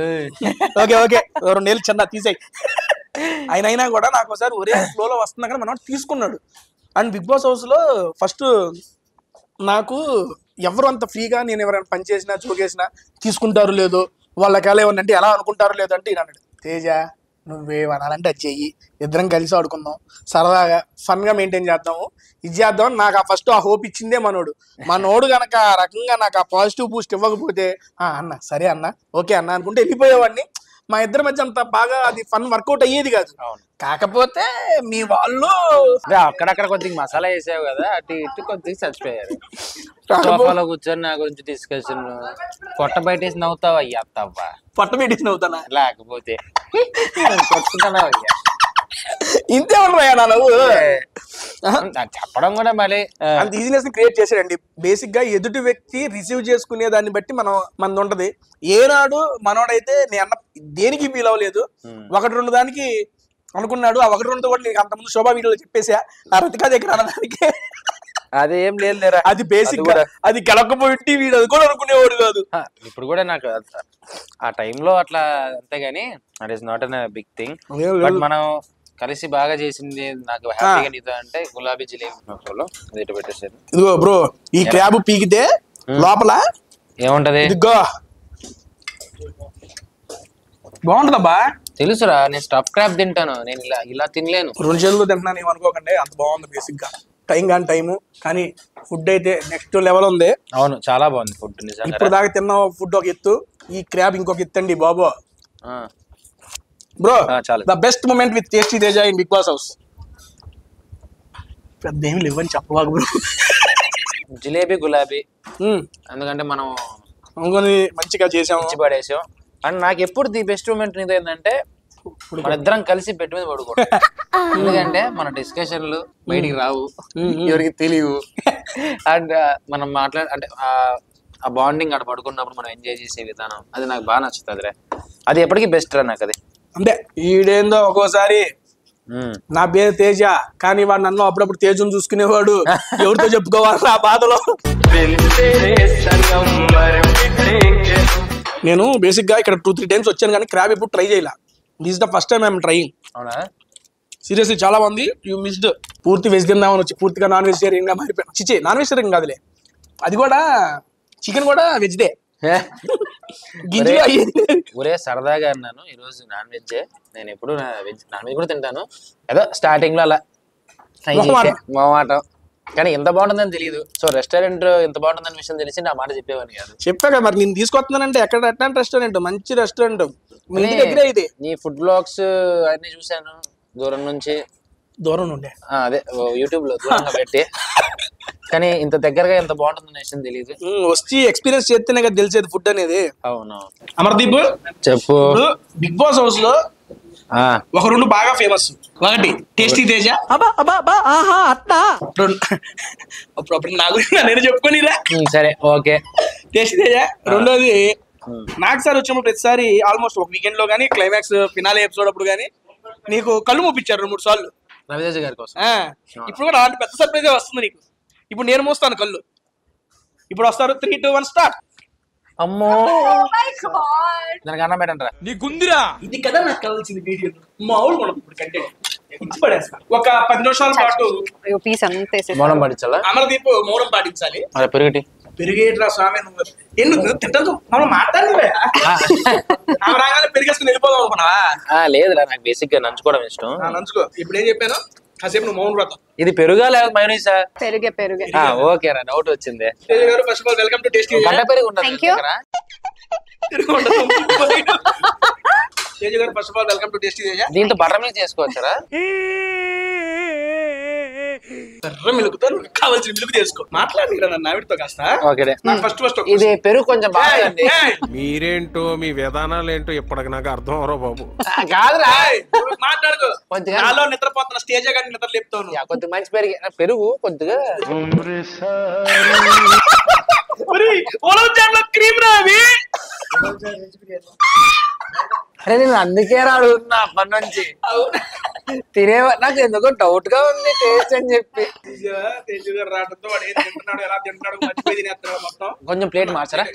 ఓకే ఓకే రెండు నెలలు చిన్న తీసేయి ఆయన అయినా కూడా నాకు ఒకసారి ఒరే ఫ్లోలో వస్తున్నా కానీ మనం తీసుకున్నాడు అండ్ బిగ్ బాస్ హౌస్ లో ఫస్ట్ నాకు ఎవరు అంత ఫ్రీగా నేను ఎవరైనా పని చేసినా చూకేసినా తీసుకుంటారు లేదో వాళ్ళకి ఎలా ఏమన్నా అంటే ఎలా అనుకుంటారు లేదో అంటే ఈయన అన్నాడు తేజ నువ్వేమనాలంటే అది చెయ్యి ఇద్దరం కలిసి ఆడుకుందాం సరదాగా ఫన్ గా మెయింటైన్ చేద్దాము ఇది చేద్దాం అని నాకు ఆ ఫస్ట్ ఆ హోప్ ఇచ్చిందే మనోడు మనోడు గనక ఆ రకంగా నాకు ఆ పాజిటివ్ బూస్ట్ ఇవ్వకపోతే "ఆ, అన్న సరే అన్న ఓకే అన్న అనుకుంటే వెళ్ళిపోయేవాడిని మా ఇద్దరి మధ్య అంత బాగా అది ఫన్ వర్కౌట్ అయ్యేది కాదు కాకపోతే మీ వాళ్ళు అదే అక్కడక్కడ కొద్దిగా మసాలా వేసావు కదా అటు ఇటు కొద్దిగా చచ్చిపోయారు కాకపోతే సోఫాలో కూర్చొని నా గురించి డిస్కషన్ పొట్ట బయటేసి నవ్వుతావా అయ్యా అత్తవ్వా పట్ట పెట్టేసిన అవుతానా లేకపోతే కొట్టుకుంటున్నావు అయ్యా ఇంతే ఉన్నాయా నా నవ్వు నాకు చెప్పడం కూడా మళ్ళీ ఆ, అంత ఈజీనెస్ ని క్రియేట్ చేశాడండి బేసిక్ గా ఎదుటి వ్యక్తి రిసీవ్ చేసుకునే దాన్ని బట్టి మనం మనది ఉంటది ఏనాడు మనోడైతే నేను అన్న దేనికి ఫీల్ అవ్వలేదు ఒకటి రెండు దానికి అనుకున్నాడు ఆ ఒకటి రెండు కూడా నీకు అంతకుముందు శోభా వీడియోలో చెప్పేసా ఆ రతికా దగ్గర అన్నదానికి అదేం లేదు లేరా అది బేసిక్ అది గా కూడా. అది కెలకపోయి వీడు అది కూడా అనుకునేవాడు కాదు ఆ, ఇప్పుడు కూడా నాకు అది- ఆ టైంలో అట్లా అంతే గానీ that is not an big thing లేదు, లేదు. బట్ మనం కలిసి బాగా చేసింది నాకు హ్యాపీగా నీతో అంటే గులాబీ జిలేబీ మసాలా అది ఇటు పెట్టేసారు ఇదిగో బ్రో ఈ క్రాబ్ పీకితే లోపల ఏముంటది ఇదిగో బాగుంటుందబ్బా తెలుసురా నేను స్టఫ్ క్రాప్ తింటాను నేను ఇలా ఇలా తినలేను రెండు చేతులు తింటున్నాను ఏమనుకోకండి అంత బాగుంది బేసిక్ గా టైం కానీ టైము కానీ ఫుడ్ అయితే నెక్స్ట్ లెవెల్ ఉంది అవును చాలా బాగుంది ఫుడ్ నిజంగా ఇప్పుడు దాకా తిన్న ఫుడ్ ఒక ఎత్తు ఈ క్రాబ్ ఇంకొక ఎత్తు అండి బాబు ఆ, బ్రో ఆ, చాలు. The best moment with tasty Teja in Bigg Boss house పెద్ద ఏమి లేవని చెప్పవాకు బ్రో జిలేబీ గులాబీ ఉమ్, ఎందుకంటే మనం అనుకొని మంచిగా చేసాము ఇచ్చి పడేసాం అండ్ నాకు ఎప్పుడు ది బెస్ట్ మూమెంట్ నీది ఏంటంటే మన ఇద్దరం కలిసి బెడ్ మీద పడుకోవడం ఎందుకంటే మన డిస్కషన్లు బయటికి రావు ఎవరికి తెలియవు అండ్ మనం మాట్లాడ అంటే ఆ- ఆ బాండింగ్ అక్కడ పడుకున్నప్పుడు మనం ఎంజాయ్ చేసే విధానం అది నాకు బాగా నచ్చుతుంది రే అది ఎప్పటికీ బెస్ట్ రా నాకు అది అంతే ఈడేందో ఒక్కోసారి ఉమ్. నా పేరు తేజ కానీ వాడు నన్ను అప్పుడప్పుడు తేజుని చూసుకునేవాడు ఎవరితో చెప్పుకోవాలి ఆ బాధలో నేను బేసిక్ గా ఇక్కడ టూ త్రీ టైమ్స్ వచ్చాను కానీ క్రాబ్ ఎప్పుడు ట్రై చేయాల this the first time I'm trying అవునా సీరియస్లీ చాలా బాగుంది యూ మిస్డ్ పూర్తి వెజ్ తిందామని వచ్చి పూర్తిగా నాన్ వెజిటేరియన్ గా మారిపోయాను చిచి నాన్ వెజిటేరియన్ కాదులే అది కూడా చికెన్ కూడా వెజ్దే గింజలు అయ్యేది లేదు. ఒరే సరదాగా అన్నాను ఈ రోజు నాన్ వెజ్ నేను ఎప్పుడు వెజ్ నాన్ వెజ్ కూడా తింటాను ఏదో స్టార్టింగ్ లో అలా try చేసా. మొహమాటం. మొహమాటం కానీ ఎంత బాగుంటుందని తెలియదు సో రెస్టారెంట్ ఎంత బాగుంటుందని విషయం తెలిసి నా మాట చెప్పేవాని కాదు చెప్పా కదా మరి నేను తీసుకొస్తున్నానంటే ఎక్కడ ఎట్లాంటి రెస్టారెంట్ మంచి రెస్టారెంట్ మీ ఇంటి దగ్గరే ఇది నీ ఫుడ్ బ్లాగ్స్ అన్ని చూశాను దూరం నుంచి దూరం నుండే ఆ, అదే యూట్యూబ్ లో దూరంగా పెట్టి కానీ ఇంత దగ్గరగా ఎంత బాగుంటుందన్న విషయం తెలియదు ఉమ్, వచ్చి ఎక్స్పీరియన్స్ చేస్తేనే కదా తెలిసేది ఫుడ్ అనేది అవును అమర్దీప్ చెప్పు ఇప్పుడు బిగ్ బాస్ హౌస్ లో ఆ, ఒక రెండు బాగా ఫేమస్ ఒకటి టేస్టీ తేజ రెండు అప్పుడు అప్పుడు నా గురించి నేను చెప్పుకోనిరా ఉమ్, సరే ఓకే టేస్టీ తేజ రెండోది నాకు సార్ వచ్చినప్పుడు ప్రతిసారి ఆల్మోస్ట్ ఒక వీకెండ్ లో కానీ క్లైమాక్స్ ఫినాలే ఎపిసోడ్ అప్పుడు కానీ నీకు కళ్ళు మూపించారు రెండు మూడు సార్లు రవితేజ గారి కోసం ఆ, ఇప్పుడు కూడా అలాంటి పెద్ద సర్ప్రైజ్ వస్తుంది నీకు ఇప్పుడు నేను మూస్తాను కళ్ళు ఇప్పుడు వస్తారు త్రీ టూ వన్ స్టార్ట్ అమ్మో Oh my God. దానికి అన్నం పెట్టండి రా నీకుందిరా ఇది కదా నాకు కావాల్సింది వీడియో మామూలు మనం ఇప్పుడు కంటెంట్ ఇచ్చి పడేస్తా ఒక పది నిమిషాల పాటు అయ్యో పీస్ అంత వేసేసి మౌనం పడించాలా అమరదీప్ మౌనం పాటించాలి అదే పెరిగటి పెరిగేట్రా స్వామి నువ్వు ఎందుకు తిట్టదు మనం మాట్లాడలే ఆమె రాగానే పెరిగేసుకుని వెళ్ళిపోదాం అనుకున్నావా లేదురా నాకు బేసిక్ గా నంచుకోవడం ఇష్టం ఆ, నంచుకో ఇప్పుడు ఏం చెప్పాను కాసేపు నువ్వు మౌన వ్రతం ఇది పెరుగా లేదా మైనీసా పెరుగే పెరుగే ఓకే రా డౌట్ వచ్చింది Teja garu first of all welcome to tasty గడ్డ పెరుగు ఉంటుంది Thank you. దగ్గర. Teja garu first of all welcome to tasty Teja దీంతో బటర్ మిల్క్ చేసుకోవచ్చారా ఎర్ర మిలుకుతో నువ్వు కావాల్సిన మిలుకు చేసుకో మాట్లాడి నన్ను ఆవిడతో కాస్త ఓకే నాకు ఫస్ట్ ఫస్ట్ ఇది పెరుగు కొంచెం బాగుంది మీరేంటో మీ విధానాలు ఏంటో ఇప్పటికి నాకు అర్థం అవరో బాబు కాదురా మాట్లాడుకో కొద్దిగా- నాలో నిద్రపోతున్న స్టేజ్ గారిని నిద్ర లేపుతావు యా, కొద్దిగా మంచి పెరుగు పెరుగు కొద్దిగా క్రీమ్ రావి అరే నేను అందుకే రా అడుగుతున్నా అప్పటి నుంచి తినే నాకు ఎందుకో డౌట్ గా ఉంది టేస్ట్ అని చెప్పి తేజ గారు రావడంతో వాడు ఏం తింటున్నాడు ఎలా తింటున్నాడు మర్చిపోయి తినేస్తున్నాడు మొత్తం కొంచెం ప్లేట్ మార్చరా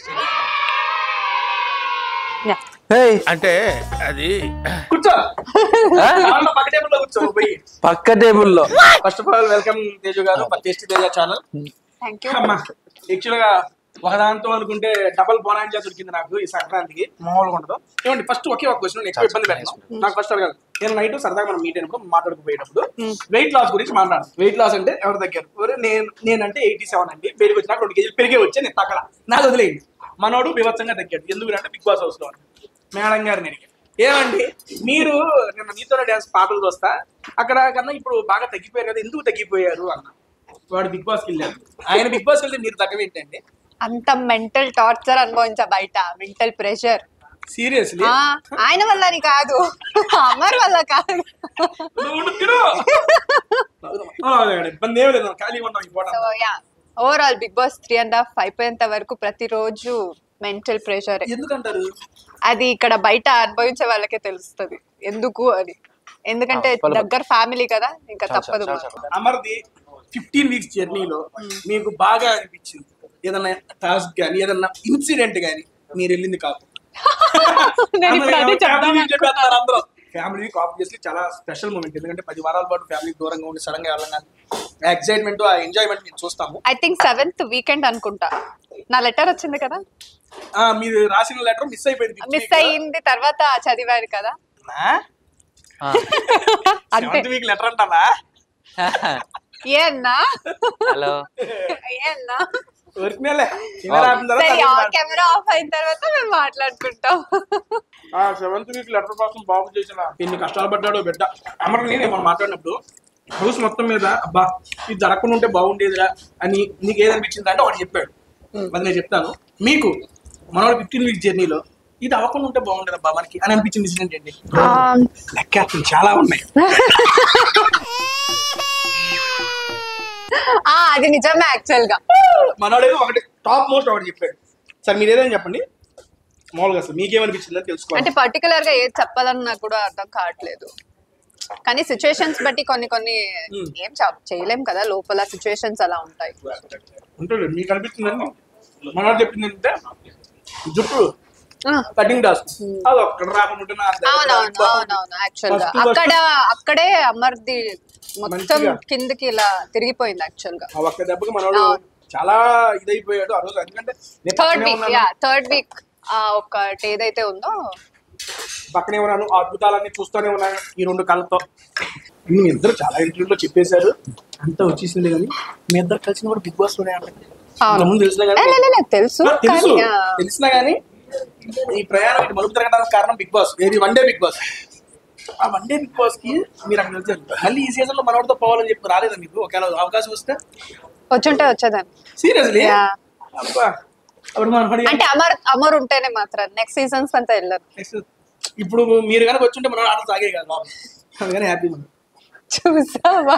అంటే అది కూర్చో కావాలన్నా పక్క టేబుల్ లో కూర్చో పోయి పక్క టేబుల్లో first of all welcome Teju garu tasty Teja channel thank you అమ్మా యాక్చువల్ గా ఒకదాంతో అనుకుంటే డబల్ బోనాంజా దొరికింది నాకు ఈ సంక్రాంతికి మామూలుగా ఉండదు ఏమండి ఫస్ట్ ఒకే ఒక క్వశ్చన్ నెక్స్ట్ ఇబ్బంది పెట్టాను నాకు ఫస్ట్ అడగాలి నేను నైట్ సరదాగా మనం మీట్ అయినప్పుడు మాట్లాడుకుపోయేటప్పుడు వెయిట్ లాస్ గురించి మాట్లాడు వెయిట్ లాస్ అంటే ఎవరి దగ్గర ఎవరు నేను నేనంటే ఎయిటీ సెవెన్ అండి పెరిగి వచ్చినా రెండు కేజీలు పెరిగే వచ్చే నేను తగ్గల నాకు వదిలేయండి మనోడు బీభత్సంగా తగ్గాడు ఎందుకు అంటే బిగ్ బాస్ హౌస్ లో మేడం గారిని అడిగాను ఏమండి మీరు నిన్న మీతోనే డ్యాన్స్ పాటలు చూస్తా అక్కడ కన్నా ఇప్పుడు బాగా తగ్గిపోయారు కదా ఎందుకు తగ్గిపోయారు అన్న వాడు బిగ్ బాస్కి వెళ్ళారు ఆయన బిగ్ బాస్కి వెళ్తే మీరు తగ్గవేంటండి అంత మెంటల్ టార్చర్ అనుభవించా బయట మెంటల్ ప్రెషర్ సీరియస్లీ ఆయన వల్ల అని కాదు అమర్ వల్ల కాదు ఇబ్బంది ఏమి లేదు ఖాళీ ఉన్నాం ఈ పూట so yeah overall Bigg Boss three and half అయిపోయేంత వరకు ప్రతిరోజు మెంటల్ ప్రెషర్ ఎందుకంటారు అది ఇక్కడ బయట అనుభవించే వాళ్ళకే తెలుస్తుంది ఎందుకు అని ఎందుకంటే పలు- దగ్గర ఫ్యామిలీ కదా ఇంకా తప్పదు అమర్ది ఫిఫ్టీన్ వీక్స్ జర్నీలో మీకు బాగా అనిపించింది ఏదన్నా టాస్క్ కానీ ఏదన్నా ఇన్సిడెంట్ కానీ మీరు వెళ్ళింది కాదు నేను ఇప్పుడు అదే చెప్దామని ఫ్యామిలీ వీక్ ఆబ్వియస్లీ చాలా స్పెషల్ మూమెంట్ ఎందుకంటే పది వారాల పాటు ఫ్యామిలీ దూరంగా ఉండి సడన్ గా వెళ్ళగానే ఎక్సైట్మెంట్ ఆ ఎంజాయ్మెంట్ మేము చూస్తాము ఐ థింక్ సెవెంత్ వీకెండ్ అనుకుంటా నా లెటర్ వచ్చింది కదా ఆ, మీరు రాసిన లెటర్ మిస్ అయిపోయింది మిస్ అయ్యింది తర్వాత చదివారు కదా అంతే సెవెంత్ వీక్ లెటర్ అంటారా ఏ అన్నా హలో ఏ అన్నా ఊరికినేలే కెమెరా ఆపిన తర్వాత సరే అర్థం కాదు. కెమెరా ఆఫ్ అయిన తర్వాత మేము మాట్లాడుకుంటాం ఆ సెవెంత్ వీక్ లెటర్ కోసం బాబు చేసిన ఎన్ని కష్టాలు పడ్డాడో బిడ్డ అమర్ నేను మనం మాట్లాడినప్పుడు హౌస్ మొత్తం మీద అబ్బా ఇది జరగకుండా ఉంటే బాగుండేదిరా అని నీకు ఏదనిపించింది అంటే ఒకటి చెప్పాడు అది నేను చెప్తాను మీకు మనోడు ఫిఫ్టీన్ వీక్ జర్నీలో ఇది అవ్వకుండా ఉంటే బాగుండేది అబ్బా మనకి అని అనిపించింది ఇన్సిడెంట్ ఏంటి లెక్క చాలా ఉన్నాయి ఆ అది నిజమే యాక్చువల్ గా మనోడేదో ఒకటి టాప్ మోస్ట్ ఒకటి చెప్పాడు సార్ మీరు ఏదైనా చెప్పండి మామూలుగా అసలు మీకేమనిపించిందని అంటే తెలుసుకోవాలి పర్టికులర్ గా ఏది చెప్పాలని నాకు కూడా అర్థం కావట్లేదు కానీ సిచ్యుయేషన్స్ బట్టి కొన్ని కొన్ని ఏం చెప్- చేయలేం కదా లోపల సిచ్యుయేషన్స్ అలా ఉంటాయి ఉంటుంది మీకు అనిపించిందని మనోడు చెప్పింది ఏంటంటే జుట్టు ఆ, కటింగ్ టాస్క్ అది ఒక్కడ రాకుండా ఉంటే నా అవునవును అవునవును యాక్చువల్ గా First- అక్కడ అక్కడే అమర్ది మొత్తం మంచిగా. కిందకి ఇలా తిరిగిపోయింది యాక్చువల్ గా ఆ ఒక్క దెబ్బకి మనోడు అవును. చాలా ఇదైపోయాడు ఆ రోజు ఎందుకంటే నేను థర్డ్ పక్కనే వీక్ ఉన్నాను. యా థర్డ్ వీక్ ఒకటి ఏదైతే ఉందో పక్కనే ఉన్నాను ఆ అద్భుతాలన్నీ చూస్తూనే ఉన్నాను ఈ రెండు కళ్ళతో మీ ఇద్దరు చాలా ఇంటర్వ్యూలో చెప్పేశారు అంతా వచ్చేసింది కానీ మీ ఇద్దరు కలిసిన కూడా బిగ్ బాస్ లోనే అంటారు అవును. ముందు తెలిసిన ఏ, కానీ లే, లే, లే, తెలుసు ఆ, తెలుసు కానీ ఆ, తెలిసినా కానీ ఈ ప్రయాణం ఇటు మలుపు తిరగడానికి కారణం బిగ్ బాస్ ఏది వన్ డే బిగ్ బాస్ ఆ వన్ డే బిగ్ బాస్ కి మీరు అక్కడ వెళ్తారు మళ్ళీ ఈ సీజన్ లో మనవాడితో పోవాలని చెప్పి రాలేదా మీకు ఒకవేళ అవకాశం వస్తే వచ్చుంటే వచ్చేదాన్ని సీరియస్లీ Yeah. అబ్బా అప్పుడు మనవాడి అంటే అమర్ అమర్ ఉంటేనే మాత్రం నెక్స్ట్ సీజన్స్ అంతా వెళ్ళరు నెక్స్ట్ ఇప్పుడు మీరు కనుక వచ్చుంటే మనం ఆడ సాగే కాదు బాబు అందుకని హ్యాపీ ఉంది చూసావా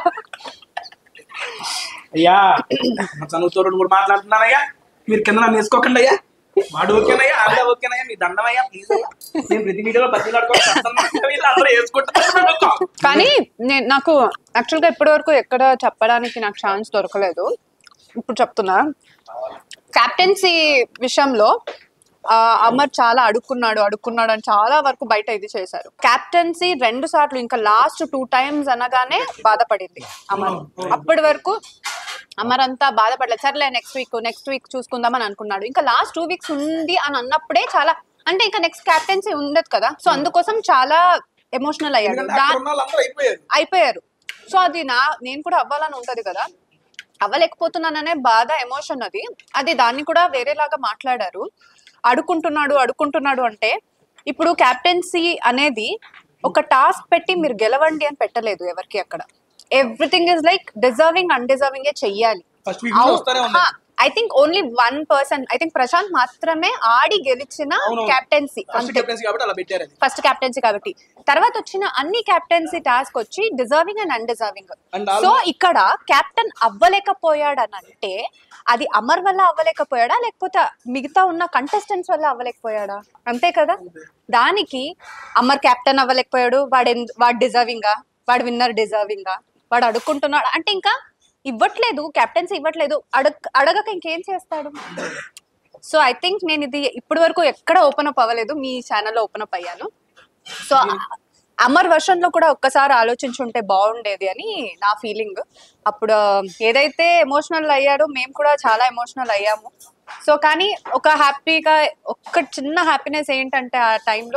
అయ్యా మా చదువుతో రెండు మూడు మాట్లాడుతున్నానయ్యా మీరు కింద నన్ను వేసుకోకండి అయ్యా వాడు ఓకేనయ్యా ఆవిడ ఓకేనయ్యా నీ దండమయ్యా ప్లీజ్ అయ్యా నేను ప్రతి వీడియోలో బతికి అందరూ వేసుకుంటాను కానీ నేను నాకు యాక్చువల్గా ఇప్పటి వరకు ఎక్కడ చెప్పడానికి నాకు ఛాన్స్ దొరకలేదు ఇప్పుడు చెప్తున్నా కెప్టెన్సీ విషయంలో ఆ, అమర్ చాలా అడుక్కున్నాడు అడుక్కున్నాడు అని చాలా వరకు బయట ఇది చేశారు కెప్టెన్సీ రెండు సార్లు ఇంకా లాస్ట్ టూ టైమ్స్ అనగానే బాధపడింది అమర్ అప్పటి వరకు అమర్ అంతా బాధపడలేదు సర్లే నెక్స్ట్ వీక్ నెక్స్ట్ వీక్ చూసుకుందామని అనుకున్నాడు ఇంకా లాస్ట్ టూ వీక్స్ ఉంది అని అన్నప్పుడే చాలా అంటే ఇంకా నెక్స్ట్ కెప్టెన్సీ ఉండదు కదా సో అందుకోసం చాలా ఎమోషనల్ అయ్యాడు దా- అందరూ అయిపోయారు అయిపోయారు సో అది నా నేను కూడా అవ్వాలని ఉంటది కదా అవ్వలేకపోతున్నాననే బాధ ఎమోషన్ అది అది దాన్ని కూడా వేరేలాగా మాట్లాడారు అడుకుంటున్నాడు అడుకుంటున్నాడు అంటే ఇప్పుడు క్యాప్టెన్సీ అనేది ఒక టాస్క్ పెట్టి మీరు గెలవండి అని పెట్టలేదు ఎవరికి అక్కడ everything is like deserving undeserving చెయ్యాలి ఫస్ట్ వీక్ వస్తానే ఉంది I think only one person I think Prashanth మాత్రమే ఆడి గెలిచిన అవునవును. క్యాప్టెన్సీ ఫస్ట్ అంతే కెప్టెన్సీ కాబట్టి అలా పెట్టారు అది ఫస్ట్ కెప్టెన్సీ కాబట్టి తర్వాత వచ్చిన అన్ని కెప్టెన్సీ టాస్క్ వచ్చి deserving and undeserving And so almost- ఇక్కడ కెప్టెన్ అవ్వలేకపోయాడు అని అంటే అది అమర్ వల్ల అవ్వలేకపోయాడా లేకపోతే మిగతా ఉన్న కంటెస్టెంట్స్ వల్ల అవ్వలేకపోయాడా అంతే కదా దానికి అమర్ కెప్టెన్ అవ్వలేకపోయాడు వాడు ఎందు- వాడు డిజర్వింగా వాడు విన్నర్ డిజర్వింగా వాడు అడుక్కుంటున్నాడు అంటే ఇంకా ఇవ్వట్లేదు కెప్టెన్సీ ఇవ్వట్లేదు అడగ అడగక ఇంకేం చేస్తాడు సో ఐ థింక్ నేను ఇది ఇప్పటి వరకు ఎక్కడ ఓపెన్ అప్ అవ్వలేదు మీ ఛానల్లో ఓపెన్ అప్ అయ్యాను సో అమర్ వర్షన్ లో కూడా ఒక్కసారి ఆలోచించుంటే బాగుండేది అని నా ఫీలింగ్ అప్పుడు ఏదైతే ఎమోషనల్ అయ్యాడో మేము కూడా చాలా ఎమోషనల్ అయ్యాము సో కానీ ఒక హ్యాపీగా ఒక్క చిన్న హ్యాపీనెస్ ఏంటంటే ఆ టైంలో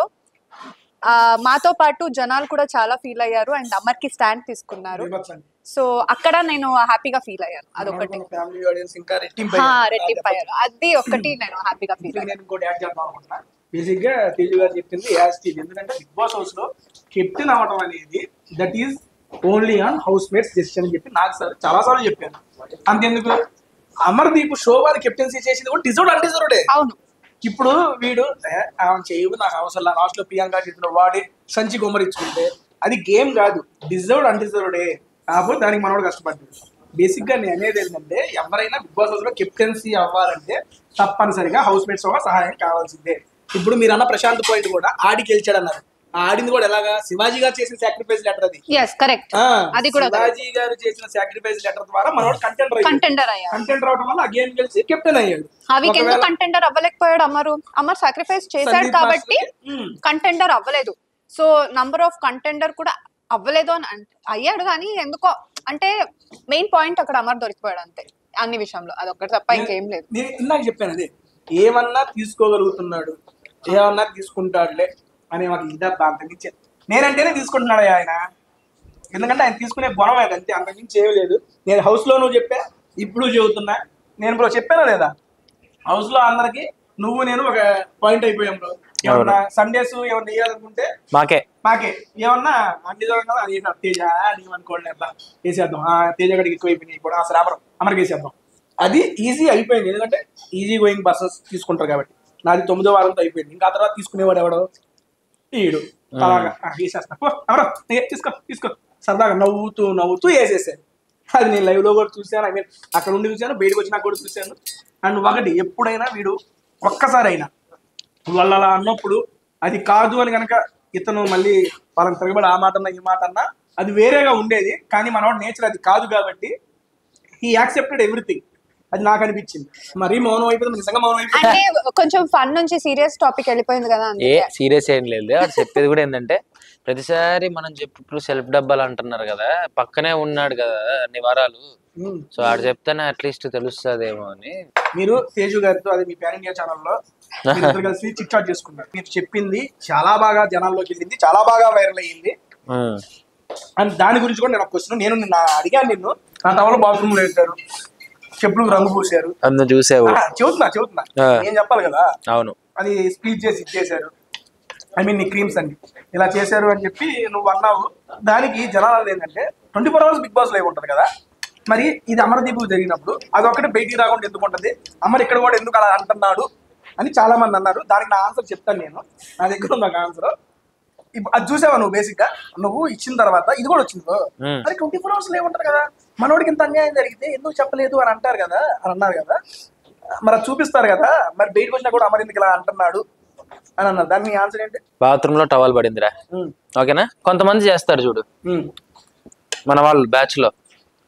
మాతో పాటు జనాలు కూడా చాలా ఫీల్ అయ్యారు అండ్ అమర్కి స్టాండ్ తీసుకున్నారు సో అక్కడ నేను హ్యాపీగా ఫీల్ అయ్యాను అదొకటి ఫ్యామిలీ ఆడియన్స్ ఇంకా రెట్టింపు హా, అయ్యారు. రెట్టింపు అయ్యారు అది ఒక్కటి నేను హ్యాపీగా ఫీల్ ఇప్పుడు అయ్యాను నేను ఇంకోటి యాడ్ చేద్దాం అనుకుంటున్నా బేసిక్ గా తేజు గారు చెప్పింది యాజ్ టీజ్ ఎందుకంటే బిగ్ బాస్ హౌస్ లో కెప్టెన్ అవ్వడం అనేది that is only on housemates decision అని చెప్పి నాకు సార్ చాలా సార్లు చెప్పాను అంతెందుకు అమర్దీప్ షో వారి కెప్టెన్సీ చేసింది కూడా డిజర్వ్డ్ అన్డిజర్వ్డే అవును ఇప్పుడు వీడు "ఏ, ఆమె చేయదు నాకు అవసరం లేదు లాస్ట్ లో ప్రియాంక చెప్పిన వాడి సంచి గుమ్మరించుకుంటే అది గేమ్ కాదు డిజర్వ్డ్ అన్డిజర్వ్డే కాకపోతే దానికి మనోడు కష్టపడ్డాడు బేసిక్ గా నేను అనేది ఏంటంటే ఎవరైనా బిగ్ బాస్ హౌస్ లో కెప్టెన్సీ అవ్వాలంటే తప్పనిసరిగా హౌస్ మేట్స్ ఒక సహాయం కావాల్సిందే ఇప్పుడు మీరు అన్న ప్రశాంత్ పాయింట్ కూడా ఆడి గెలిచాడు అన్నారు ఆ ఆడింది కూడా ఎలాగా శివాజీ గారు చేసిన సాక్రిఫైస్ లెటర్ అది ఎస్ కరెక్ట్ ఆ, అది కూడా శివాజీ గారు చేసిన సాక్రిఫైస్ లెటర్ ద్వారా మనోడు కంటెంట్ కంటెండర్ అయ్యారు కంటెంట్ రావడం వల్ల ఆ గేమ్ గెలిచి కెప్టెన్ అయ్యాడు ఆ వీక్ ఎందుకు ఒకవేళ- కంటెండర్ అవ్వలేకపోయాడు అమరు అమర్ సాక్రిఫైస్ చేశాడు సందీప్ కాబట్టి మాస్టర్కి, మ్మ్. కంటెండర్ అవ్వలేదు సో నంబర్ ఆఫ్ కంటెండర్ కూడా అవ్వలేదు అని అంట- అయ్యాడు కానీ ఎందుకో అంటే మెయిన్ పాయింట్ అక్కడ అమర్ దొరికిపోయాడు అంతే అన్ని విషయంలో అదొక్కటి తప్ప ఇంకేం లేదు నేను ఇందాక చెప్పాను అదే ఏమన్నా తీసుకోగలుగుతున్నాడు ఏమన్నా తీసుకుంటాడులే అని మాకు ఇదా అంతకించి నేనంటేనే తీసుకుంటున్నాడు ఆయన ఎందుకంటే ఆయన తీసుకునే గుణం అది అంతే అంతకుమించి ఏమీ లేదు నేను హౌస్ లో నువ్వు చెప్పా ఇప్పుడు చెబుతున్నా నేను బ్రో చెప్పానా లేదా హౌస్ లో అందరికి నువ్వు నేను ఒక పాయింట్ అయిపోయాం బ్రో ఏమన్నా సండేస్ ఏమన్నా వేయాలనుకుంటే మాకే మాకే ఏమన్నా అన్ని జరగదు అది చేసాం తేజ నీవు అనుకోండి అబ్బా వేసేద్దాం ఆ తేజ గడికి ఎక్కువ అయిపోయినాయి కూడా అసలు అమరం అమరికి వేసేద్దాం అది ఈజీ అయిపోయింది ఎందుకంటే ఈజీ గోయింగ్ బస్సెస్ తీసుకుంటారు కాబట్టి నాది తొమ్మిదో వారంతో అయిపోయింది ఇంకా ఆ తర్వాత తీసుకునేవాడు ఎవడో ఈడు అలాగా ఆ, వేసేస్తా పో, అమరం ఏ, తీసుకో తీసుకో సరదాగా నవ్వుతూ నవ్వుతూ వేసేసాను అది నేను లైవ్ లో కూడా చూశాను ఐ మీన్ అక్కడ ఉండి చూశాను బయటకు వచ్చినాక కూడా చూశాను అండ్ ఒకటి ఎప్పుడైనా వీడు ఒక్కసారి అయినా వాళ్ళు అలా అన్నప్పుడు అది కాదు అని కనుక ఇతను మళ్ళీ వాళ్ళని తిరగబడి ఆ మాట అన్నా ఈ మాట అన్నా అది వేరేగా ఉండేది కానీ మనవాడు నేచర్ అది కాదు కాబట్టి ఈ యాక్సెప్టెడ్ ఎవ్రీథింగ్ అది నాకు అనిపించింది మరీ మౌనం అయిపోయింది నిజంగా మౌనం అయిపోయింది అంటే కొంచెం ఫన్ నుంచి సీరియస్ టాపిక్ వెళ్ళిపోయింది కదా ఏ అందుకే సీరియస్ ఏం లేదు అది చెప్పేది కూడా ఏంటంటే ప్రతిసారి మనం చెప్పు సెల్ఫ్ డబ్బాలు అంటున్నారు కదా పక్కనే ఉన్నాడు కదా అన్ని వారాలు ఉమ్. సో ఆడు చెప్తేనే అట్లీస్ట్ తెలుస్తుందేమో అని మీరు తేజు గారితో అది మీ ప్యాన్ ఇండియా ఛానల్లో ఇద్దరు కలిసి చిట్ చాట్ చేసుకున్నారు మీరు చెప్పింది చాలా బాగా జనాల్లోకి వెళ్ళింది చాలా బాగా వైరల్ అయ్యింది ఉమ్. అండ్ దాని గురించి కూడా నేను ఒక క్వశ్చన్ నేను నిన్న అడిగాను నిన్ను నా టవల్ బాత్రూమ్ లో వేశారు చెప్పులు రంగు పూసారు అందులో చూసావు ఆ, చెబుతున్నా చెబుతున్నా ఆ. నేను చెప్పాలి కదా అవును అది స్పీచ్ చేసి ఇచ్చేశారు ఐ మీన్ నీ క్రీమ్స్ అండి ఇలా చేశారు అని చెప్పి నువ్వు అన్నావు దానికి జనాలు ఏంటంటే twenty four hours big boss live ఉంటుంది కదా మరి ఇది అమరదీప్ జరిగినప్పుడు అదొకటి బయటికి రాకుండా ఎందుకు ఉంటుంది అమర్ ఇక్కడ కూడా ఎందుకు అలా అంటున్నాడు అని చాలా మంది అన్నారు దానికి నా ఆన్సర్ చెప్తాను నేను నా దగ్గర ఉంది ఒక ఆన్సర్ ఇప్పుడు అది చూసావా నువ్వు బేసిక్ గా నువ్వు ఇచ్చిన తర్వాత ఇది కూడా వచ్చింది Hmm. మరి ట్వంటీ ఫోర్ అవర్స్ లైవ్ ఉంటుంది కదా మనోడికి ఇంత అన్యాయం జరిగితే ఎందుకు చెప్పలేదు అని అంటారు కదా అని అన్నారు కదా మరి అది చూపిస్తారు కదా మరి బయటకు వచ్చినా కూడా అమర్ ఎందుకు ఇలా అంటున్నాడు అని అన్నారు దాని మీ ఆన్సర్ ఏంటి బాత్రూమ్ లో టవల్ పడిందిరా ఉమ్, ఓకేనా కొంతమంది చేస్తారు చూడు ఉమ్, మన వాళ్ళు బ్యాచ్ లో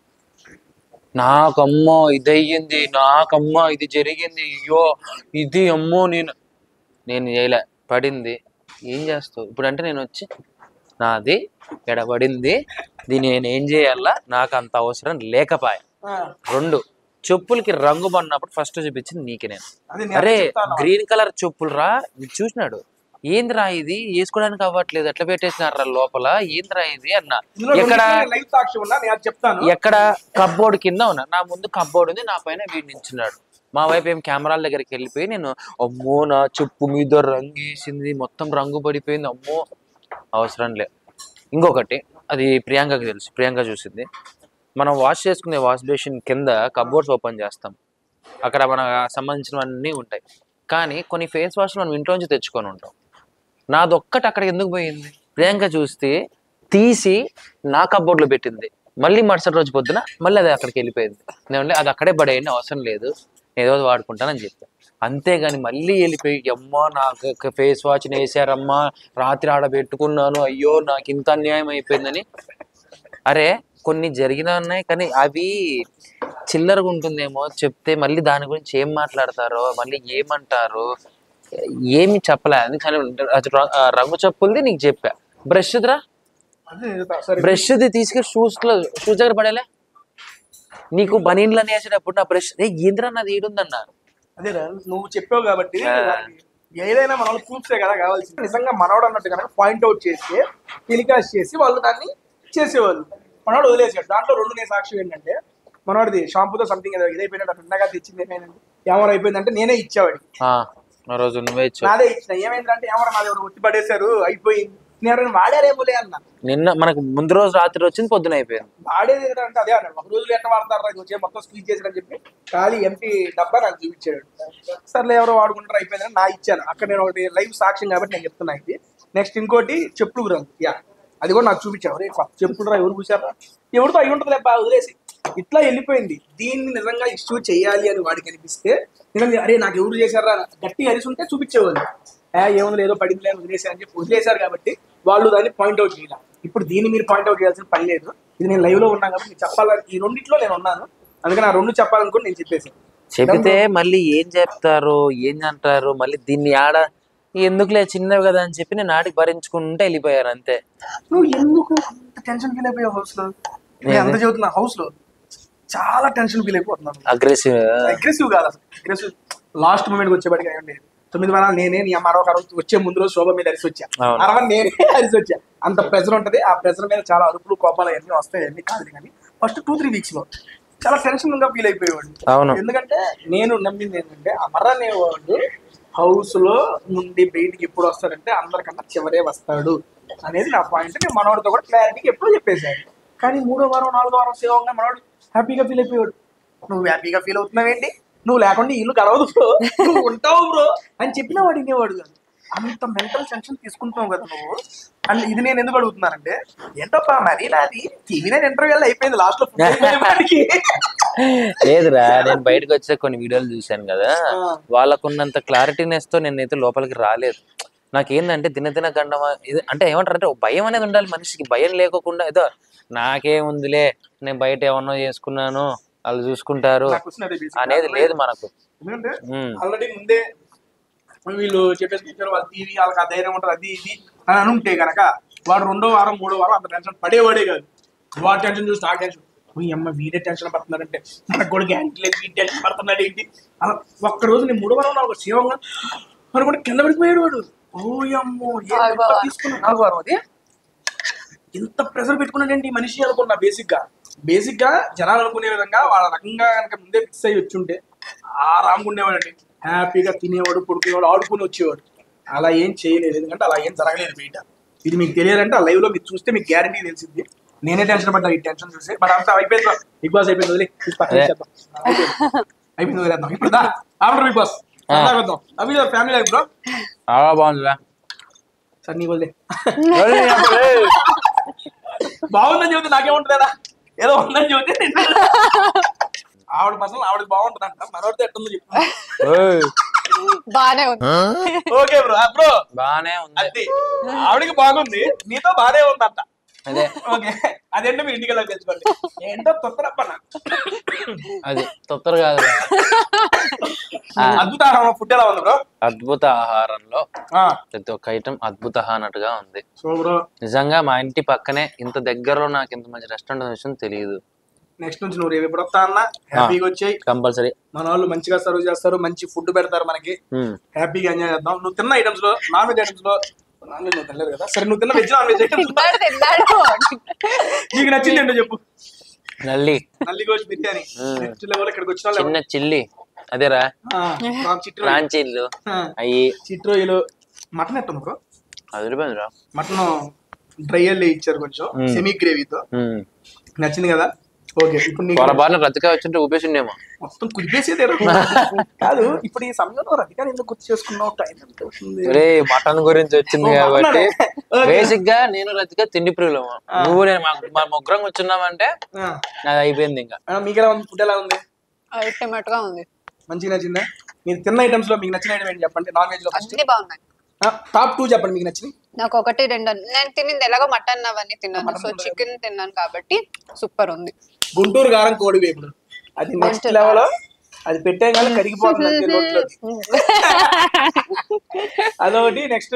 నాకమ్మో ఇది అయ్యింది నాకమ్మో ఇది జరిగింది అయ్యో ఇది అమ్మో నేను నేను చేయలే పడింది ఏం చేస్తావు ఇప్పుడు అంటే నేను వచ్చి నాది ఎడబడింది దీన్ని నేను ఏం చేయాలా నాకు అంత అవసరం లేకపాయ ఆ, రెండు చెప్పులకి రంగు పడినప్పుడు ఫస్ట్ చూపించింది నీకే నేను అదే నేను అరే చెప్తాను. గ్రీన్ కలర్ చెప్పులు రా ఇది చూసినాడు ఏందిరా ఇది వేసుకోవడానికి అవ్వట్లేదు ఎట్లా పెట్టేసినారా లోపల ఏందిరా ఇది అన్న ఇందులో ఎక్కడ రెండిట్లో నేను లైవ్ సాక్షి ఉన్నా నేను అది చెప్తాను ఎక్కడ కబ్బోర్డ్ కింద ఉన్నా నా ముందు కబ్బోర్డ్ ఉంది నా పైన వీడు నించున్నాడు మా వైపు ఏం కెమెరాల దగ్గరికి వెళ్ళిపోయి నేను అమ్మో నా చెప్పు మీద రంగు వేసింది మొత్తం రంగు పడిపోయింది అమ్మో అవసరం లే ఇంకొకటి అది ప్రియాంకకి తెలుసు ప్రియాంక చూసింది మనం వాష్ చేసుకునే వాష్ బేసిన్ కింద కబ్బోర్డ్స్ ఓపెన్ చేస్తాం అక్కడ మన సంబంధించినవన్నీ ఉంటాయి కానీ కొన్ని ఫేస్ వాష్ మనం ఇంట్లోంచి తెచ్చుకొని ఉంటాం నాదొక్కటి అక్కడికి ఎందుకు పోయింది ప్రియాంక చూస్తే తీసి నా కబ్బోర్డ్లో పెట్టింది మళ్ళీ మరుసటి రోజు పొద్దున మళ్ళీ అది అక్కడికి వెళ్ళిపోయింది నేను అది అక్కడే పడేయండి అవసరం లేదు నేను ఏదో ఒకటి వాడుకుంటానని చెప్పా అంతేగాని మళ్ళీ వెళ్ళిపోయి అమ్మా నాకు ఫేస్ వాష్ వేసారమ్మా రాత్రి ఆడ పెట్టుకున్నాను అయ్యో నాకు ఇంత అన్యాయం అయిపోయిందని అరే కొన్ని జరిగిన ఉన్నాయి కానీ అవి చిల్లరగా ఉంటుందేమో చెప్తే మళ్ళీ దాని గురించి ఏం మాట్లాడతారో మళ్ళీ ఏమంటారు ఏమి చెప్పలే అందుకని అది ర- ఆ రంగు చెప్పులది నీకు చెప్పా బ్రష్ రా అదే సరే బ్రష్ది తీసుకెళ్ళి షూస్ లో షూస్ దగ్గర పడేలే నీకు బనీన్లు అని వేసేటప్పుడు నా బ్రష్ ఏ ఏంద్రా నాది ఈడుందన్న అదేరా నువ్వు చెప్పావు కాబట్టి దానికి ఏదైనా మన వాళ్ళు ప్రూఫ్సే కదా కావాల్సింది నిజంగా మనోడు అన్నట్టు కనుక పాయింట్ అవుట్ చేసి టెలికాస్ట్ చేసి వాళ్ళు దాన్ని చేసేవాళ్ళు మనోడు వదిలేసాడు దాంట్లో రెండు నేను సాక్షి ఏంటంటే మనోడిది షాంపూతో సంథింగ్ ఏదో ఇదైపోయినట్టు అటు ఉండగా తెచ్చింది ఏమైందంటే ఏమో అయిపోయిందంటే నేనే ఇచ్చేవాడికి ఆ, ఆ రోజు నువ్వే ఇచ్చావు నాదే ఇచ్చిన ఏమైందంటే ఏమరా నాది ఎవరు ఒట్టి పడేశారు అయిపోయింది నేను ఎవరైనా వాడారేమోలే అన్న నిన్న మనకు ముందు రోజు రాత్రి వచ్చింది పొద్దున అయిపోయింది వాడేది ఏంటంటే అదే అన్నాడు ఒక రోజులు ఎట్లా వాడతారు ఇది వచ్చే మొత్తం స్క్వీజ్ చేసి అని చెప్పి ఖాళీ ఎంపీ డబ్బా నాకు చూపించాడు సర్లే ఎవరో వాడుకుంటారు అయిపోయిందని నా ఇచ్చాను అక్కడ నేను ఒకటి లైవ్ సాక్ష్యం కాబట్టి నేను చెప్తున్నా ఇది నెక్స్ట్ ఇంకోటి చెప్పులు గ్రంథం యా అది కూడా నాకు చూపించావు రే కొత్త చెప్పులు రా ఎవరు చూసారా ఎవరితో అయి ఉంటుంది లేబ్బా వదిలేసి ఇట్లా వెళ్ళిపోయింది దీన్ని నిజంగా ఇష్యూ చేయాలి అని వాడికి అనిపిస్తే నిజంగా అరే నాకు ఎవరు చేశారా గట్టి అరిసి ఉంటే చూపించేవాళ్ళు ఏ ఏముంది ఏదో పడింది లేదు వదిలేసారు అని చెప్పి వదిలేశారు కాబట్టి వాళ్ళు దాన్ని పాయింట్ అవుట్ చేయాలి ఇప్పుడు దీన్ని మీరు పాయింట్ అవుట్ చేయాల్సిన పని లేదు ఇది నేను లైవ్ లో ఉన్నాను కాబట్టి మీకు చెప్పాలని ఈ రెండిట్లో నేను ఉన్నాను అందుకని ఆ రెండు చెప్పాలనుకుని నేను చెప్పేసి చెబితే మళ్ళీ ఏం చెప్తారు ఏం అంటారు మళ్ళీ దీన్ని ఆడ ఎందుకులే చిన్నవి కదా అని చెప్పి నేను ఆడికి భరించుకుంటే వెళ్ళిపోయారు అంతే నువ్వు ఎందుకు అంత టెన్షన్ ఫీల్ అయిపోయావు హౌస్ లో నేను అంత చెబుతున్నా హౌస్ లో చాలా టెన్షన్ ఫీల్ అయిపోతున్నాను అగ్రెసివ్ అగ్రెసివ్ కాదు అసలు అగ్రెసివ్ లాస్ట్ మూమెంట్ వచ్చేప్పటికి అయ్యండి తొమ్మిది వారాలు నేనే నీ అమ్మ అరవై అరవై వచ్చే ముందు రోజు శోభ మీద అరిసి వచ్చా అవును. అరవై నేనే అరిసి వచ్చా అంత ప్రెజర్ ఉంటది ఆ ప్రెజర్ మీద చాలా అరుపులు కోపాలు అన్ని వస్తాయి అన్ని కాదు కానీ ఫస్ట్ టూ త్రీ వీక్స్ లో చాలా టెన్షన్ గా ఫీల్ అయిపోయేవాడు అవును. ఎందుకంటే నేను నమ్మింది ఏంటంటే అమర్ అనేవాడు హౌస్ లో నుండి బయటికి ఎప్పుడు వస్తాడంటే అందరికన్నా చివరే వస్తాడు అనేది నా పాయింట్ నేను మనోడితో కూడా క్లారిటీకి ఎప్పుడో చెప్పేశాడు కానీ మూడో వారం నాలుగో వారం సేవంగా మనోడు హ్యాపీగా ఫీల్ అయిపోయాడు నువ్వు హ్యాపీగా ఫీల్ అవుతున్నావేంటి నువ్వు లేకుండా ఈ ఇల్లు గడవదు బ్రో నువ్వు ఉంటావు బ్రో అని చెప్పినా వాడు వినేవాడు కాదు అంత మెంటల్ టెన్షన్ తీసుకుంటావు కదా నువ్వు అండ్ ఇది నేను ఎందుకు అడుగుతున్నానంటే ఏంటప్పా మరి నాది టీవీ నేను ఇంటర్వ్యూ అయిపోయింది లాస్ట్ లో food అయిపోయేవాడికి. లేదురా నేను బయటకు వచ్చే కొన్ని వీడియోలు చూశాను కదా ఆ. వాళ్ళకున్నంత క్లారిటీనెస్ తో నేనైతే లోపలికి రాలేదు నాకేందంటే దినదిన గండం ఇది అంటే ఏమంటారు అంటే ఒక భయం అనేది ఉండాలి మనిషికి భయం లేకోకుండా ఏదో నాకేముందిలే నేను బయట ఏమన్నా చేసుకున్నాను వాళ్ళు చూసుకుంటారు నాకు వచ్చిన అదే basic. అనేది లేదు మనకు ఎందుకంటే ఉమ్. ఆల్రెడీ ముందే వీళ్ళు చెప్పేసి వాళ్ళ టీవీ వాళ్ళకి ఆ ధైర్యం ఉంటుంది అది ఇది అని అని ఉంటే కనుక వాడు రెండో వారం మూడో వారం అంత టెన్షన్ పడేవాడే కాదు వాడు టెన్షన్ చూసి నాకు టెన్షన్ ఈ అమ్మ వీడే టెన్షన్ పడుతున్నాడంటే మనకు కూడా గ్యారెంటీ లేదు వీడి టెన్షన్ పడుతున్నాడు ఏంటి అలా ఒక్క రోజు నేను మూడో వారం నాకు శివంగా అనుకుంటే కింద పడిపోయాడు వాడు ఓ అమ్మో ఏం దెబ్బ తీసుకున్నాడు నాలుగో వారం అది ఎంత ప్రెషర్ పెట్టుకున్నాడండి ఈ మనిషి అనుకున్నా బేసిక్ గా బేసిక్ గా జనాలు అనుకునే విధంగా వాళ్ళ రకంగా కనుక ముందే ఫిక్స్ అయ్యి వచ్చుంటే ఆరాంగా ఉండేవాడండి హ్యాపీగా తినేవాడు పడుకునేవాడు ఆడుకుని వచ్చేవాడు అలా ఏం చేయలేదు ఎందుకంటే అలా ఏం జరగలేదు బయట ఇది మీకు తెలియాలంటే ఆ లైవ్ లో మీరు చూస్తే మీకు గ్యారంటీ తెలిసింది నేనే టెన్షన్ పడ్డా ఈ టెన్షన్ చూసి బట్ అంతా అయిపోయింది బిగ్ బాస్ అయిపోయింది వదిలే తీసి పక్కన అదే. పెట్టేద్దాం. అయిపోయింది. అయిపోయింది వదిలేద్దాం ఇప్పుడు దా ఆఫ్టర్ బిగ్ బాస్ ఆ. వద్దాం అవి ఫ్యామిలీ లైఫ్ బ్రో చాలా బాగుందిరా సార్ నీకు వదిలే బాగుందని చెబితే నాకేముంటుందా ఏదో ఉందని చెబితే నేను- ఆవిడ పర్సనల్ ఆవిడకి బాగుంటుంది అంట మనోడితే ఎట్టుందో చెప్పు ఓయ్, బానే ఉంది ఓకే బ్రో బ్రో బానే ఉంది అది ఆవిడకి బాగుంది నీతో బానే ఉందంట అదే ఓకే అదేంటో మీరు ఇంటికి వెళ్ళాలి తెలుసుకోండి ఏంటో తొత్తరప్పన అది తొత్తర కాదు అద్భుత ఆహారం ఫుడ్ ఎలా ఉంది బ్రో అద్భుత ఆహారంలో ప్రతి ఒక్క ఐటమ్ అద్భుత అన్నట్టుగా ఉంది సో బ్రో నిజంగా మా ఇంటి పక్కనే ఇంత దగ్గరలో నాకు ఇంత మంచి రెస్టారెంట్ విషయం తెలియదు నెక్స్ట్ నుంచి నువ్వు రేపు ఎప్పుడు వస్తా అన్నా హ్యాపీగా వచ్చాయి కంపల్సరీ మన వాళ్ళు మంచిగా సర్వ్ చేస్తారు మంచి ఫుడ్ పెడతారు మనకి హ్యాపీగా ఎంజాయ్ చేద్దాం నువ్వు తిన్న ఐటమ్స్ లో నాన్ వెజ్ ఐటమ్స్ లో నాన్ వెజ్ నువ్వు తినలేదు కదా సరే నువ్వు తిన్న వెజ్ నాన్ వెజ్ ఐటమ్స్ తిన్నాడు తిన్నాడు నీకు నచ్చింది ఏంటో చెప్పు nalli nalli gosht biryani hmm. Next level ఇక్కడికి వచ్చిన వాళ్ళు చిన్న చిల్లి అదేరా ఎవరు? చిట్రో ప్రాంచీలు అయ్యి చిట్రోయిలు మటన్ ఎట్టుంది బ్రో అదిరిపోయిందిరా మటన్ డ్రై అల్లే ఇచ్చారు కొంచెం మ్మ్. సెమీ గ్రేవీతో ఉమ్. నచ్చింది కదా ఓకే ఇప్పుడు నీకు పొరపాటున రతిగా వచ్చింటే ఊపేసిండేమో మొత్తం కుదిపేసేదే కాదు ఇప్పుడు ఈ సమయంలో రతికాని ఎందుకు గుర్తు చేసుకున్నావు టైం ఎంత అవుతుంది రే మటన్ గురించి వచ్చింది ఓ, కాబట్టి మటనే. ఓకే. బేసిక్ గా నేను రతిగా తిండి ప్రియులము నువ్వు నేను మా- మా ముగ్గురం కూర్చున్నామంటే ఆ. అది అయిపోయింది ఇంకా ఆ, మీకు ఎలా ఉంది ఫుడ్ ఎలా ఉంది అల్టిమేట్ గా ఉంది మంచిగా నచ్చిందా మీరు తిన్న ఐటమ్స్ లో మీకు నచ్చిన ఐటమ్ ఏంటి చెప్పండి నాన్ వెజ్ లో ఫస్ట్ అన్ని బాగున్నాయి టాప్ టూ చెప్పండి మీకు నచ్చింది నాకు ఒకటి రెండు అన్ని- నేను తినింది ఎలాగో మటన్ అవన్నీ తిన్నాను సో చికెన్ తిన్నాను కాబట్టి సూపర్ ఉంది గుంటూరు గారం కోడి వేపుడు అది నెక్స్ట్ గుంటూరు లెవెల్ అది పెట్టే కానీ కరిగిపోతుంది అంతే నోట్లోకి. అదొకటి next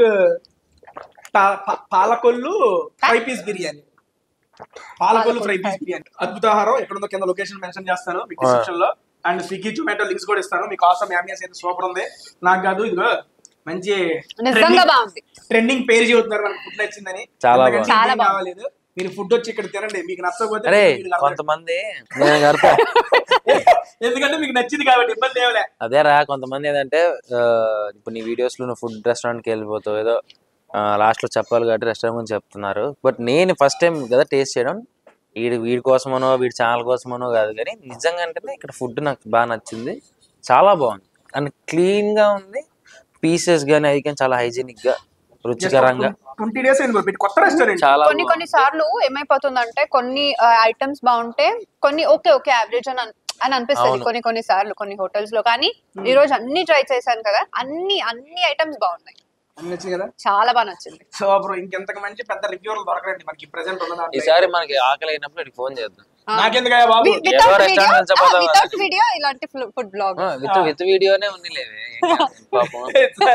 Palakollu fry piece biryani Palakollu fry piece biryani అద్భుతాహారం ఎక్కడుందో కింద లొకేషన్ మెన్షన్ చేస్తాను మీకు డిస్క్రిప్షన్ లో అండ్ స్విగ్గీ జొమాటో లింక్స్ కూడా ఇస్తాను మీకు అవసరం అంబియన్స్ అయితే సూపర్ ఉంది నాకు కాదు ఇదిగో మంచి నిజంగా బాగుంది ట్రెండింగ్ పేరు చెబుతున్నారు మనకు ఫుడ్ నచ్చిందని చాలా అంతకంటే బాగుంది. చాలా ఇంకేం కావాలేదు మీరు ఫుడ్ వచ్చి ఇక్కడ తినండి మీకు నచ్చకపోతే అరే మీరు అడగండి. కొంతమంది నేను కడతా ఎందుకంటే మీకు నచ్చింది కాబట్టి ఇబ్బంది ఏమలే అదేరా కొంతమంది ఏంటంటే ఆ, ఇప్పుడు నీ వీడియోస్ లో నువ్వు ఫుడ్ రెస్టారెంట్ కి వెళ్ళిపోతావు ఏదో లాస్ట్ లో చెప్పాలి కాబట్టి రెస్టారెంట్ గురించి చెప్తున్నారు బట్ నేను ఫస్ట్ టైం కదా టేస్ట్ చేయడం వీడి వీడి కోసమనో వీడి ఛానల్ కోసమనో కాదు కానీ నిజంగా అంటే ఇక్కడ ఫుడ్ నాకు బాగా నచ్చింది చాలా బాగుంది అండ్ క్లీన్ గా ఉంది పీసెస్ కానీ అది కానీ చాలా హైజీనిక్ గా రుచికరంగా ట్వంటీ డేస్ అయింది bro. పెట్టి కొత్త రెస్టారెంట్ చాలా కొన్ని కొన్ని సార్లు ఏమైపోతుందంటే కొన్ని ఐటమ్స్ బాగుంటే కొన్ని ఓకే ఓకే యావరేజ్ అని అన్- అని అనిపిస్తుంది అవును. కొన్ని కొన్ని సార్లు కొన్ని హోటల్స్ లో కానీ ఈ రోజు అన్ని ట్రై చేశాను కదా అన్ని అన్ని ఐటమ్స్ బాగున్నాయి అన్ని నచ్చింది కదా చాలా బాగా నచ్చింది సో బ్రో ఇంకెంతకు మంచి పెద్ద రివ్యూలు దొరకరండి మనకి ప్రెసెంట్ ఉన్న దాంట్లో. ఈసారి మనకి ఆకలి అయినప్పుడు ఇటు ఫోన్ చేద్దాం నాకెందుకయ్యా బాబు ఎవరు restaurant చెప్పదా? వితౌట్ వీడియో ఇలాంటి ఫుడ్ బ్లాగ్ విత్ విత్ వీడియోనే ఉన్నిలేవే పాపం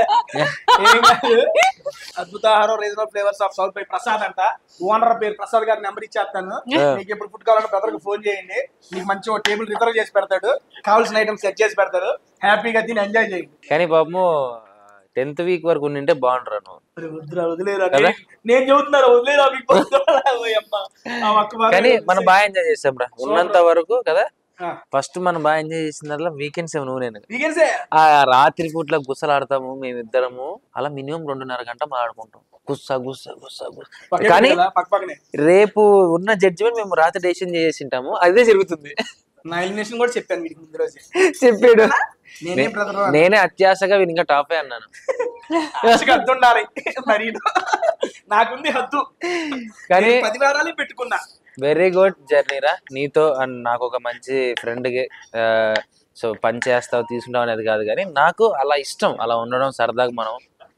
ఏం కాదు. Adbhutaharam regional flavours of south by Prasad అంట ఓనర్ పేరు ప్రసాద్ గారి నెంబర్ ఇచ్చేస్తాను మీకు ఎప్పుడు ఫుడ్ కావాలంటే బ్రదర్ కి ఫోన్ చేయండి మీకు మంచి ఒక టేబుల్ రిజర్వ్ చేసి పెడతాడు కావాల్సిన ఐటమ్స్ సెట్ చేసి పెడతాడు హ్యాపీగా తిని ఎంజాయ్ చేయండి కానీ పాపము టెన్త్ వీక్ వరకు ఉండింటే బాగుంటారు నువ్వు అరే వద్దురా వదిలేరా కదా? నేను- నేను చెబుతున్నారా వదిలేరా మీకు వద్దురా, ఓ యమ్మ. ఆ ఒక్క మాట కానీ మనం వదిలేయ్. బాగా ఎంజాయ్ చేసాం రా ఉన్నంత వరకు కదా ఆ. ఫస్ట్ మనం బాగా ఎంజాయ్ చేసిన వీకెండ్స్ ఏమో నువ్వు నేను వీకెండ్సే ఆ రాత్రి పూట్ల గుస్సలాడతాము మేమిద్దరము అలా మినిమం రెండున్నర గంట మాట్లాడుకుంటాం గుస్స గుస్స గుస్స గుస్స పక్కనే కానీ కదా, పక్క పక్కనే రేపు ఉన్న జడ్జిమెంట్ మేము రాత్రి డెసిషన్ చేసింటాము అదే జరుగుతుంది నా ఎలిమినేషన్ కూడా చెప్పాను మీకు ముందు రోజు చెప్పాడు నేనే బ్రదర్ నేనే అత్యాశగా వీని ఇంకా టాపే అన్నాను హద్దు ఉండాలి మరి నాకుంది హద్దు కానీ నేను పది వారాలే పెట్టుకున్నా వెరీ గుడ్ జర్నీ రా నీతో అండ్ నాకు ఒక మంచి ఫ్రెండ్ సో పని చేస్తావు తీసుకుంటావు అనేది కాదు కానీ నాకు అలా ఇష్టం అలా ఉండడం సరదాగా మనం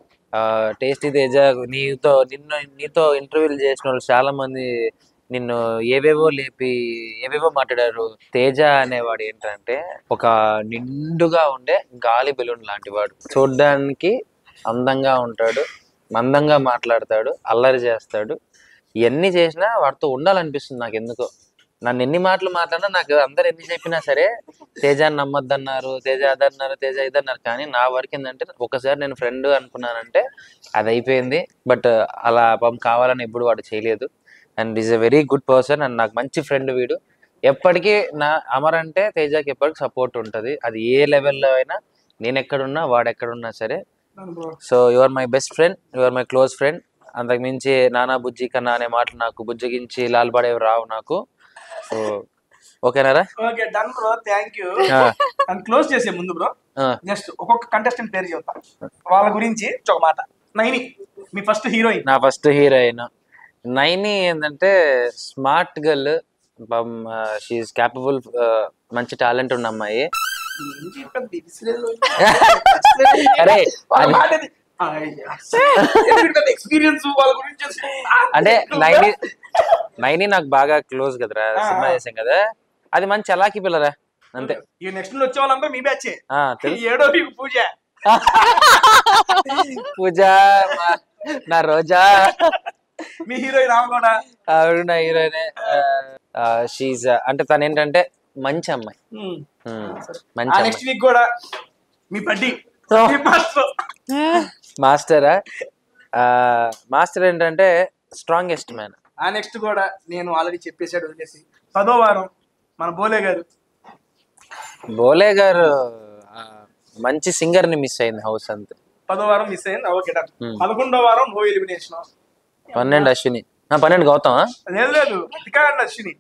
టేస్టీ తేజ నీతో నిన్ను నీతో ఇంటర్వ్యూలు చేసిన వాళ్ళు చాలా మంది నిన్ను ఏవేవో లేపి ఏవేవో మాట్లాడారు తేజ అనేవాడు ఏంటంటే ఒక నిండుగా ఉండే గాలి బెలూన్ లాంటి వాడు చూడ్డానికి అందంగా ఉంటాడు మందంగా మాట్లాడతాడు అల్లరి చేస్తాడు ఇవన్నీ చేసినా వాడితో ఉండాలనిపిస్తుంది నాకు ఎందుకో నన్ను ఎన్ని మాటలు మాట్లాడినా నాకు అందరు ఎన్ని చెప్పినా సరే తేజాన్ని నమ్మద్దన్నారు తేజ అదన్నారు తేజ ఇదన్నారు కానీ నా వరకు ఏంటంటే ఒకసారి నేను ఫ్రెండ్ అనుకున్నానంటే అది అయిపోయింది బట్ అలా పాపం కావాలని ఎప్పుడు వాడు చేయలేదు and is a very good person and నాకు మంచి ఫ్రెండ్ వీడు ఎప్పటికీ నా అమర్ అంటే తేజకి ఎప్పటికీ సపోర్ట్ ఉంటుంది అది ఏ లెవెల్లో అయినా నేను ఎక్కడున్నా వాడు ఎక్కడున్నా సరే so your my best friend your my close friend అంతకు మించి నానా బుజ్జి కన్నా అనే మాటలు నాకు బుజ్జగించి లాల్పడేవి రావు నాకు సో ఓకేనారా okay done bro thank you ఆ, అండ్ క్లోజ్ చేసే ముందు బ్రో ఆ, జస్ట్ ఒక్కొక్క కంటెస్టెంట్ పేరు చెప్తా వాళ్ళ గురించి ఒక మాట నైని మీ ఫస్ట్ హీరోయిన్ నా ఫస్ట్ హీరోయిన్ నైని ఏంటంటే స్మార్ట్ గర్ల్ షీఈస్ క్యాపబుల్ మంచి టాలెంట్ ఉన్న అమ్మాయి అరే అది- ఎక్స్పీరియన్స్ వాళ్ళ గురించి అంటే నైని నైని నాకు బాగా క్లోజ్ కదరా సినిమా చేసాం కదా అది మంచి అలాకి పిల్లరా అంతే ఈ నెక్స్ట్ వచ్చే వాళ్ళంతా మీ బ్యాచే ఆ, తెలుసు ఏడో మీకు పూజ పూజ మా- నా రోజా మీ హీరోయిన్ ఆమె కూడా ఆవిడ నా హీరోయిన్ షీజ్ అంటే తను ఏంటంటే మంచి అమ్మాయి ఉమ్. ఉమ్, ఆ మంచి అమ్మాయి నెక్స్ట్ వీక్ కూడా మీ బడ్డీ మీ మాస్టర్ మాస్టరా మాస్టర్ ఏంటంటే స్ట్రాంగెస్ట్ మ్యాన్ ఆ నెక్స్ట్ కూడా నేను ఆల్రెడీ చెప్పేశాడు వదిలేసి పదో వారం మన బోలే గారు బోలే గారు ఆ, మంచి సింగర్ ని మిస్ అయింది హౌస్ అంతే పదో వారం మిస్ అయింది ఓకే డన్ Hmm. పదకొండో వారం నో ఎలిమినేషన్ పన్నెండు అశ్విని ఆ, పన్నెండు గౌతమా లేదు లేదు రతికా అండ్ అశ్విని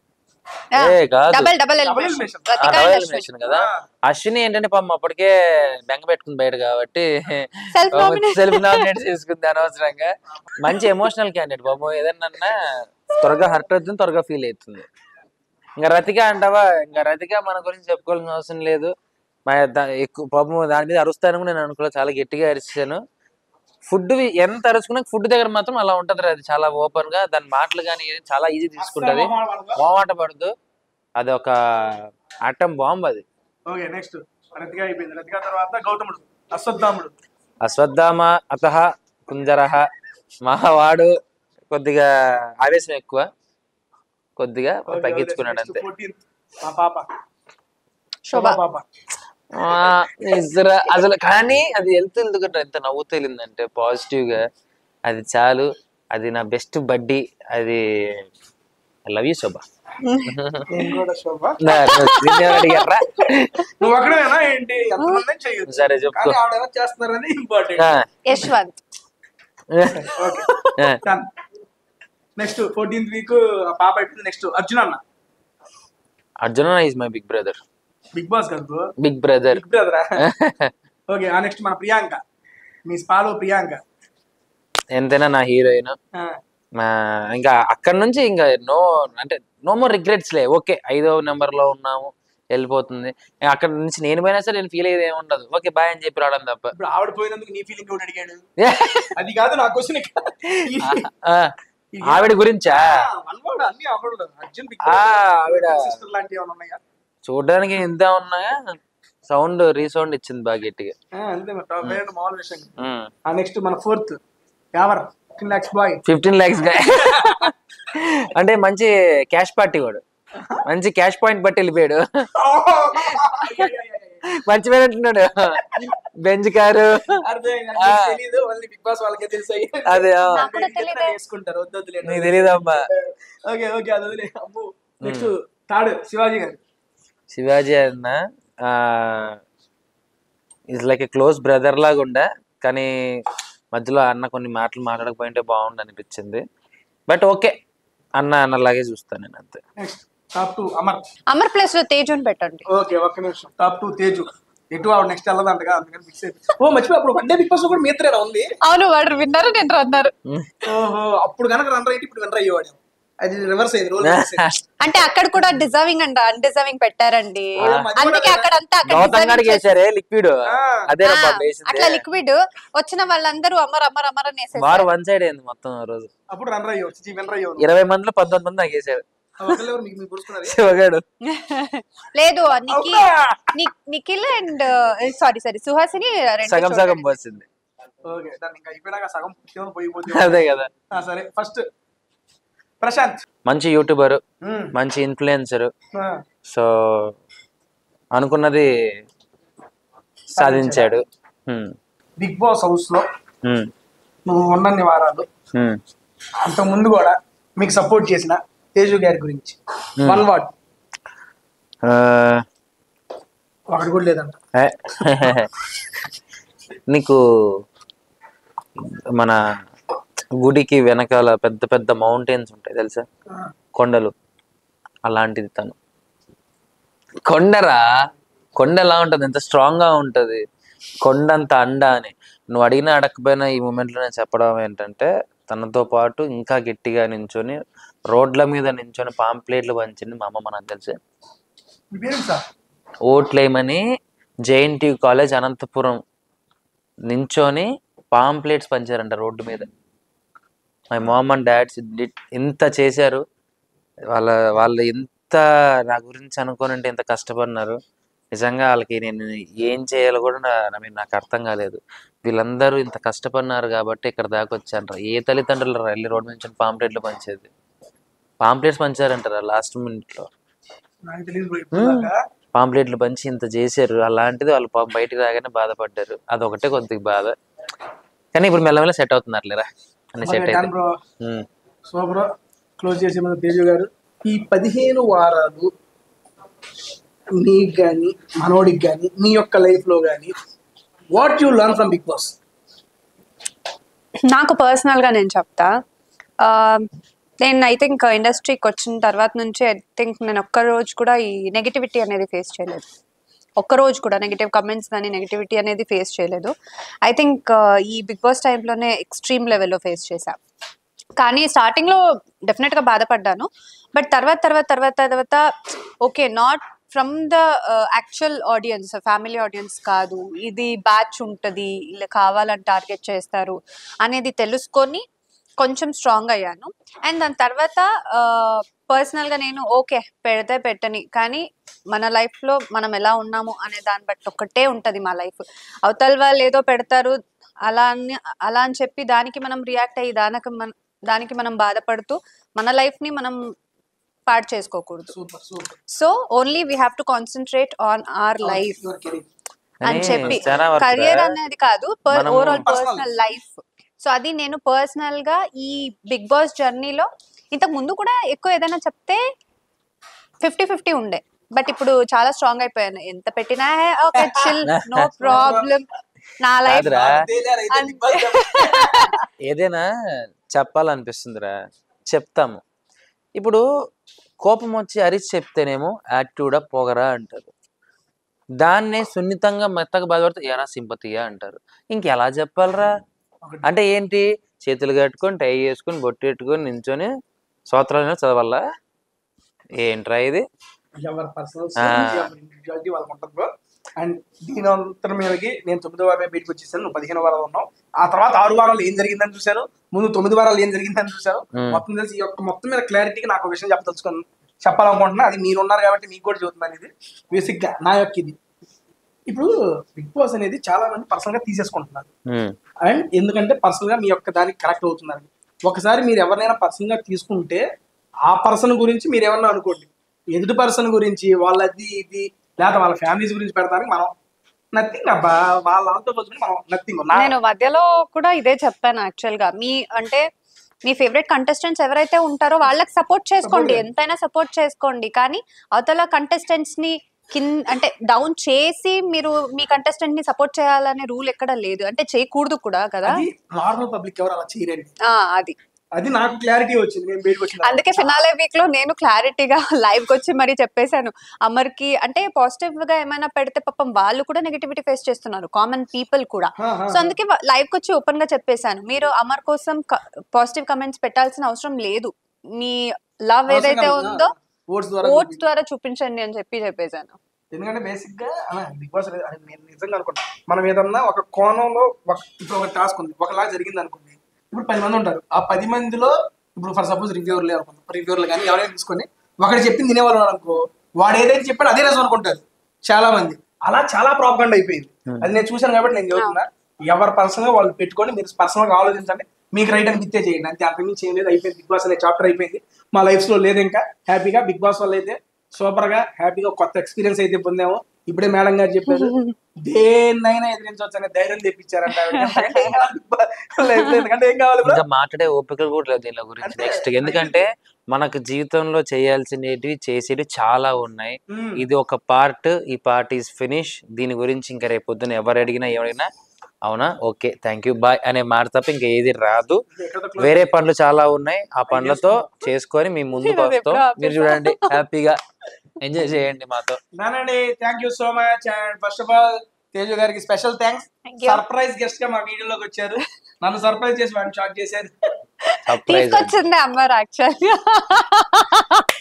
ఏ కాదు double double Double elimination elimination. ఆ, రతికా డబుల్ and ఎలిమినేషన్ కదా అశ్విని ఏంటంటే పాపం అప్పటికే బెంగ పెట్టుకుంది బయట కాబట్టి Self nomination. సెల్ఫ్ నామినేట్ చేసుకుంది అనవసరంగా మంచి ఎమోషనల్ క్యాండిడేట్ బాబు ఏదన్నా త్వరగా హర్ట్ అవుతుంది త్వరగా ఫీల్ అవుతుంది ఇంకా రతిక అంటావా ఇంకా రతిక మన గురించి చెప్పుకోవాల్సిన అవసరం లేదు మా దా- ఎక్కువ పాపం దాని మీద అరుస్తాను కూడా నేను అనుకోలేదు చాలా గట్టిగా అరిచాను ఫుడ్ ఎంత అరుచుకున్నా ఫుడ్ దగ్గర మాత్రం అలా ఉంటది అది చాలా ఓపెన్ గా దాని మాటలు కానీ చాలా ఈజీ తీసుకుంటది మోమాట పడదు అది ఒక అట్టం బాంబు అది ఓకే నెక్స్ట్ రతిగా అయిపోయింది రతిగా తర్వాత గౌతముడు అశ్వత్థాముడు అశ్వత్థామ అత కుంజర మహావాడు కొద్దిగా ఆవేశం ఎక్కువ కొద్దిగా తగ్గించుకున్నాడు అంతే ఫోర్టీన్త్ మా పాప శోభ పాప ఆ, నిజరా. అసలు కానీ అది వెళ్తూ ఎందుకంటే ఎంత నవ్వు తేలిందంటే పాజిటివ్ గా అది చాలు అది నా బెస్ట్ బడ్డీ అది లవ్ యూ శోభ నేను కూడా శోభ నా- నిన్నే అడిగారా నువ్వు అక్కడేనా ఏంటి ఎంతమంది చేయొచ్చు సరే చెప్పు కానీ ఆవిడ ఎలా చేస్తున్నారని ఇంపార్టెంట్ ఆ, యశ్వంత్ ఓకే ఆ. నెక్స్ట్ ఫోర్టీన్త్ వీక్ పాప అయిపోయింది నెక్స్ట్ అర్జున్ అన్న Arjun is my big brother big boss కదా బిగ్ బ్రదర్ బిగ్ బ్రదరా ఓకే ఆ నెక్స్ట్ మన ప్రియాంక మీ స్పాలో ప్రియాంక ఎంతైనా నా హీరోయిన్ ఆ, ఇంకా అక్కడ నుంచి ఇంకా నో అంటే నో మోర్ రిగ్రెట్స్ లే ఓకే ఐదో నెంబర్ లో ఉన్నాము వెళ్ళిపోతుంది ఇంకా అక్కడ నుంచి నేను పోయినా సరే నేను ఫీల్ అయ్యేది ఏమి ఉండదు ఓకే బాయ్ అని చెప్పి రావడం తప్ప ఇప్పుడు ఆవిడ పోయినందుకు నీ ఫీలింగ్ కూడా అడిగాడు అది కాదు నా క్వశ్చన్ ఆ, ఆవిడ గురించా వన్ వర్డ్ అన్ని ఆవిడ అర్జున్ బిగ్ ఆ, ఆవిడ సిస్టర్ లాంటివి ఏమైనా ఉన్నాయా చూడడానికి ఇంత ఉన్నాయా సౌండ్ రీసౌండ్ ఇచ్చింది బాగా గట్టిగా ఆ, అంతే మరి టాప్ వేరే మామూలు విషయం కాదు. ఉమ్. ఆ నెక్స్ట్ మన fourth ever fifteen lakhs boy fifteen lakhs అంటే మంచి క్యాష్ పార్టీ వాడు మంచి క్యాష్ పాయింట్ బట్టి వెళ్ళిపోయాడు మంచి పేరు అంటున్నాడు బెంజ్ కారు ఆ. తెలీదు ఓన్లీ బిగ్ బాస్ వాళ్ళకే తెలుసాయి అదే ఆ. నాకు కూడా తెలీదే. వేసుకుంటారు వద్దు వద్దులేండి. నీకు తెలియదమ్మా ఓకే ఓకే అది వదిలే అమ్ము నెక్స్ట్ థర్డ్ శివాజీ గారు శివాజీ అన్న is like a close brother లాగా ఉండే కానీ మధ్యలో అన్న కొన్ని మాటలు మాట్లాడకపోయింటే బాగుండు అనిపించింది బట్ ఓకే అన్న అన్నలాగే చూస్తాను నేను అంతే next top two Amar Amar place లో తేజుని పెట్టండి ఓకే ఒక్క నిమిషం టాప్ టూ తేజు ఎటు ఆవిడ నెక్స్ట్ వెళ్ళదంటగా అందుకని ఫిక్స్ అయిపోయి ఓ మర్చిపోయి అప్పుడు వన్ డే బిగ్ బాస్ లో కూడా మీ ఇద్దరేనా ఉంది అవును వాడు విన్నారు నేను రన్నారు ఓహో అప్పుడు కనుక రన్ రైట్ ఇప్పుడు వినర్ అయ్యేవాడు అది రివర్స్ అయింది రోల్ అంటే అక్కడ కూడా డిజర్వింగ్ అండ్ అన్డిజర్వింగ్ పెట్టారండి అందుకే అక్కడంతా అక్కడ గౌతమ్ deserving గారికి చేసి- వేసారే లిక్విడ్ అదే ఆ, అట్లా లిక్విడ్ వచ్చిన వాళ్ళందరూ అమర్ అమర్ అమర్ అని వేసేసారు. వారు వన్ సైడ్ అయింది మొత్తం ఆ రోజు అప్పుడు రన్ అయ్యవచ్చు వినర్ అయ్యేవాడు ఇరవై మందిలో పంతొమ్మిది మంది నాకు వేసారు ఒకళ్ళు ఎవరు మీకు మీరు పురుచుకున్నారు శివగాడు లేదు నికి ని- Nikhil and sorry sorry Suhasini రెండు సగం చూడండి. సగం పోసింది ఓకే దాన్ని ఇంకా అయిపోయినాక సగం పుట్టిన పోయిపోతే అదే కదా ఆ, సరే ఫస్ట్ ప్రశాంత్ మంచి యూట్యూబర్ మ్మ్. మంచి ఇన్ఫ్లుయెన్సర్ ఆ, సో అనుకున్నది సాధించాడు హ్మ్. బిగ్ బాస్ హౌస్ లో హ్మ్. నువ్వు ఉన్నన్ని వారాలు హ్మ్. అంత ముందు కూడా మీకు సపోర్ట్ చేసిన తేజు గారి గురించి వన్ వర్డ్ ఆ, ఒకటి కూడా లేదంట ఏ. నీకు మన గుడికి వెనకాల పెద్ద పెద్ద మౌంటైన్స్ ఉంటాయి తెలుసా కొండలు అలాంటిది తను కొండరా కొండ ఎలా ఉంటది ఎంత స్ట్రాంగ్ గా ఉంటది కొండంత అండ అని నువ్వు అడిగినా అడగకపోయినా ఈ మూమెంట్ లో నేను చెప్పడం ఏంటంటే తనతో పాటు ఇంకా గట్టిగా నించొని రోడ్ల మీద నించొని పాంప్లెట్లు పంచింది మా అమ్మ మనకు తెలిసి మీ పేరెంట్స్ సార్ ఓట్లేయమని జేఎన్టీ కాలేజ్ అనంతపురం నించొని పాంప్లెట్స్ పంచారంట రోడ్డు మీద మై మామ్ అండ్ డాడ్స్ ఇంత చేశారు వాళ్ళ వాళ్ళు ఎంత నా గురించి అనుకోనంటే ఎంత కష్టపడినారు నిజంగా వాళ్ళకి నేను ఏం చేయాలో కూడా నా I mean, నాకు అర్థం కాలేదు వీళ్ళందరూ ఇంత కష్టపడినారు కాబట్టి ఇక్కడ దాకా వచ్చాను ఏ తల్లిదండ్రులు రా వెళ్ళి రోడ్డు నుంచి పాంప్లెట్లు పంచేది పాంప్లెట్స్ పంచారంటారా లాస్ట్ మినిట్లో నాకు తెలియదు bro ఇప్పుడు దాకా. పాంప్లెట్లు పంచి ఇంత చేశారు అలాంటిది వాళ్ళు పాపం బయటికి రాగానే బాధపడ్డారు అదొకటే కొద్దిగా బాధ కానీ ఇప్పుడు మెల్లమెల్ల సెట్ అవుతున్నారు లేరా అన్ని సెట్ మరి అయితే done bro. Um. So bro close చేసే ముందు తేజు గారు ఈ పదిహేను వారాలు నీకు కానీ మనోడికి కానీ నీ యొక్క లైఫ్లో కానీ what you learn from big boss నాకు personal గా నేను చెప్తా ఆ, నేను ఐ థింక్ ఇండస్ట్రీకి వచ్చిన తర్వాత నుంచి ఐ థింక్ నేను ఒక్క రోజు కూడా ఈ నెగిటివిటీ అనేది ఫేస్ చేయలేదు ఒక్క రోజు కూడా నెగిటివ్ కమెంట్స్ కానీ నెగిటివిటీ అనేది ఫేస్ చేయలేదు ఐ థింక్ ఈ బిగ్ బాస్ టైంలోనే ఎక్స్ట్రీమ్ లెవెల్లో ఫేస్ చేశా కానీ స్టార్టింగ్లో డెఫినెట్గా బాధపడ్డాను బట్ తర్వాత తర్వాత తర్వాత తర్వాత okay not from the actual audience family audience కాదు ఇది బ్యాచ్ ఉంటుంది ఇలా కావాలని టార్గెట్ చేస్తారు అనేది తెలుసుకొని కొంచెం స్ట్రాంగ్ అయ్యాను అండ్ దాని తర్వాత పర్సనల్గా నేను ఓకే పెడితే పెట్టని కానీ మన లైఫ్లో మనం ఎలా ఉన్నాము అనే దాన్ని బట్టి ఒక్కటే ఉంటుంది మా లైఫ్ అవతల వాళ్ళు ఏదో పెడతారు అలా అని అలా అని చెప్పి దానికి మనం రియాక్ట్ అయ్యి దానికి మన దానికి మనం బాధపడుతూ మన లైఫ్ని మనం పాడు చేసుకోకూడదు super super so only we have to concentrate on our life your career అని కానీ చెప్పి చాలా వరకు కెరియర్ రా, అనేది కాదు మనము overall personal. Personal life so అది నేను పర్సనల్ గా ఈ బిగ్ బాస్ జర్నీలో ఇంతకు ముందు కూడా ఎక్కువ ఏదైనా చెప్తే ఫిఫ్టీ ఫిఫ్టీ ఉండే బట్ ఇప్పుడు చాలా స్ట్రాంగ్ అయిపోయాను ఎంత పెట్టినా ఓకే చిల్ నో ప్రాబ్లం నా లైఫ్ కాదురా ఏదైనా చెప్పాలనిపిస్తుందిరా చెప్తాము ఇప్పుడు కోపం వచ్చి అరిచి చెప్తేనేమో యాటిట్యూడా పొగరా అంటారు దాన్నే సున్నితంగా మెత్తగా బాధపడితే ఎరా సింపతియా అంటారు ఇంకెలా చెప్పాలరా అంటే ఏంటి చేతులు కట్టుకొని టై వేసుకొని బొట్టు పెట్టుకొని నించొని సూత్రాలు చదవాలా ఏంట్రా ఇది ఎవరి పర్సనల్ ఆ. ఇండివిజువాలిటీ వాళ్ళకి ఉంటుంది బ్రో అండ్ దీని అంతరం మీదకి నేను తొమ్మిదో వారం బయటకు వచ్చేసాను నువ్వు పదిహేను వారాలు ఉన్నావు ఆ తర్వాత ఆరు వారాలు ఏం జరిగిందని చూశాను ముందు తొమ్మిది వారాలు ఏం జరిగిందని చూశాను మ్మ్. మొత్తం తెలిసి ఈ యొక్క మొత్తం మీద క్లారిటీకి నాకు ఒక విషయం చెప్పదలుచుకున్నాను చెప్పాలనుకుంటున్నా అది మీరు ఉన్నారు కాబట్టి మీకు కూడా చెబుతున్నాను ఇది బేసిక్ గా నా యొక్క ఇది ఇప్పుడు బిగ్ బాస్ అనేది చాలా మంది పర్సనల్ గా తీసేసుకుంటున్నారు ఉమ్, అండ్ ఎందుకంటే పర్సనల్ గా మీ యొక్క దానికి కరెక్ట్ అవుతున్నారు ఒకసారి మీరు ఎవరినైనా పర్సనల్ గా తీసుకుంటే ఆ పర్సన్ గురించి మీరు ఏమన్నా అనుకోండి ఎదుటి పర్సన్ గురించి వాళ్ళది ఇది లేదా వాళ్ళ ఫ్యామిలీస్ గురించి పెడతానికి మనం నథింగ్ అబ్బా వాళ్ళ వాళ్ళతో పోల్చుకుంటే మనం నథింగ్ నేను మధ్యలో కూడా ఇదే చెప్పాను యాక్చువల్ గా మీ అంటే మీ ఫేవరెట్ కంటెస్టెంట్స్ ఎవరైతే ఉంటారో వాళ్ళకి సపోర్ట్ చేసుకోండి Support. ఎంతైనా సపోర్ట్ చేసుకోండి కానీ అవతల కంటెస్టెంట్స్ ని కింద అంటే డౌన్ చేసి మీరు మీ కంటెస్టెంట్ ని సపోర్ట్ చేయాలనే రూల్ ఎక్కడ లేదు అంటే చేయకూడదు కూడా కదా అది నార్మల్ పబ్లిక్ ఎవరు అలా చేయరండి ఆ అది అది నాకు క్లారిటీ వచ్చింది నేను బయటకు వచ్చిన అందుకే ఫినాలే వీక్ లో నేను క్లారిటీగా లైవ్ కి వచ్చి మరీ చెప్పేశాను అమర్కి అంటే పాజిటివ్ గా ఏమైనా పెడితే పాపం వాళ్ళు కూడా నెగిటివిటీ ఫేస్ చేస్తున్నారు కామన్ పీపుల్ కూడా హా, హా, సో అందుకే లైవ్ కి వచ్చి ఓపెన్ గా చెప్పేశాను మీరు అమర్ కోసం పాజిటివ్ కమెంట్స్ పెట్టాల్సిన అవసరం లేదు మీ లవ్ ఏదైతే ఉందో ఓట్స్ ద్వారా ఓట్స్ ద్వారా చూపించండి అని చెప్పి చెప్పేశాను ఎందుకంటే బేసిక్ గా బిగ్ బాస్ అనేది అది నేను నిజంగా అనుకుంటా మనం ఏదన్నా ఒక కోణంలో ఒక ఇప్పుడు ఒక టాస్క్ ఉంది ఒకలా జరిగింది అనుకోండి ఇప్పుడు పది మంది ఉంటారు ఆ పది మందిలో ఇప్పుడు ఫర్ సపోజ్ రివ్యూర్లే అనుకుంటాం రివ్యూర్లు కానీ ఎవరైనా తీసుకొని ఒకటి చెప్పింది తినేవాళ్ళు ఉన్నారు అనుకో వాడు ఏదైతే చెప్పాడో అదే రసం అనుకుంటారు చాలా మంది అలా చాలా ప్రాపగండ అయిపోయింది అది నేను చూశాను కాబట్టి నేను చెబుతున్నా ఎవరి పర్సనల్ వాళ్ళు పెట్టుకొని మీరు పర్సనల్ గా ఆలోచించండి మీకు రైట్ అని ఇచ్చే చేయండి అంతే అంతకుమించి ఏం లేదు అయిపోయింది బిగ్ బాస్ అనే చాప్టర్ అయిపోయింది మా లైఫ్ లో లేదు ఇంకా హ్యాపీగా బిగ్ బాస్ వల్ల అయితే సూపర్ గా హ్యాపీగా కొత్త ఎక్స్పీరియన్స్ అయితే పొందాము ఇప్పుడే మేడం గారు చెప్పారు దేన్నైనా ఎదిరించవచ్చు అనే ధైర్యం తెప్పించారంట ఎందుకంటే ఏం కావాలి Big Boss life లో? ఎందుకంటే ఏం కావాలి bro? ఇంకా మాట్లాడే ఓపిక కూడా లేదు దీని గురించి అంతే. నెక్స్ట్ ఎందుకంటే మనకు జీవితంలో చేయాల్సినవి చేసేవి చాలా ఉన్నాయి మ్మ్. ఇది ఒక పార్ట్ ఈ పార్ట్ ఈస్ ఫినిష్ దీని గురించి ఇంకా రేపు పొద్దున ఎవరు అడిగినా ఎవరైనా అవునా ఓకే థ్యాంక్ యూ బాయ్ అనే మాట తప్ప ఇంకా ఏది రాదు ఎక్కడితో close వేరే పనులు చాలా ఉన్నాయి ఆ పనులతో చేసుకొని మీ ముందుకు ఈరోజు వస్తాం ఎప్పుడు ఆపేసా? మీరు చూడండి హ్యాపీగా ఎంజాయ్ చేయండి మాతో నానండి thank you so much and first of all Teju గారికి special thanks Thank you. Surprise guest గా మా వీడియోలోకి వచ్చారు నన్ను సర్ప్రైజ్ చేసి వాడిని షాక్ చేశారు సర్ప్రైజ్ తీసుకొచ్చింది అమ్మర్ యాక్చువల్లీ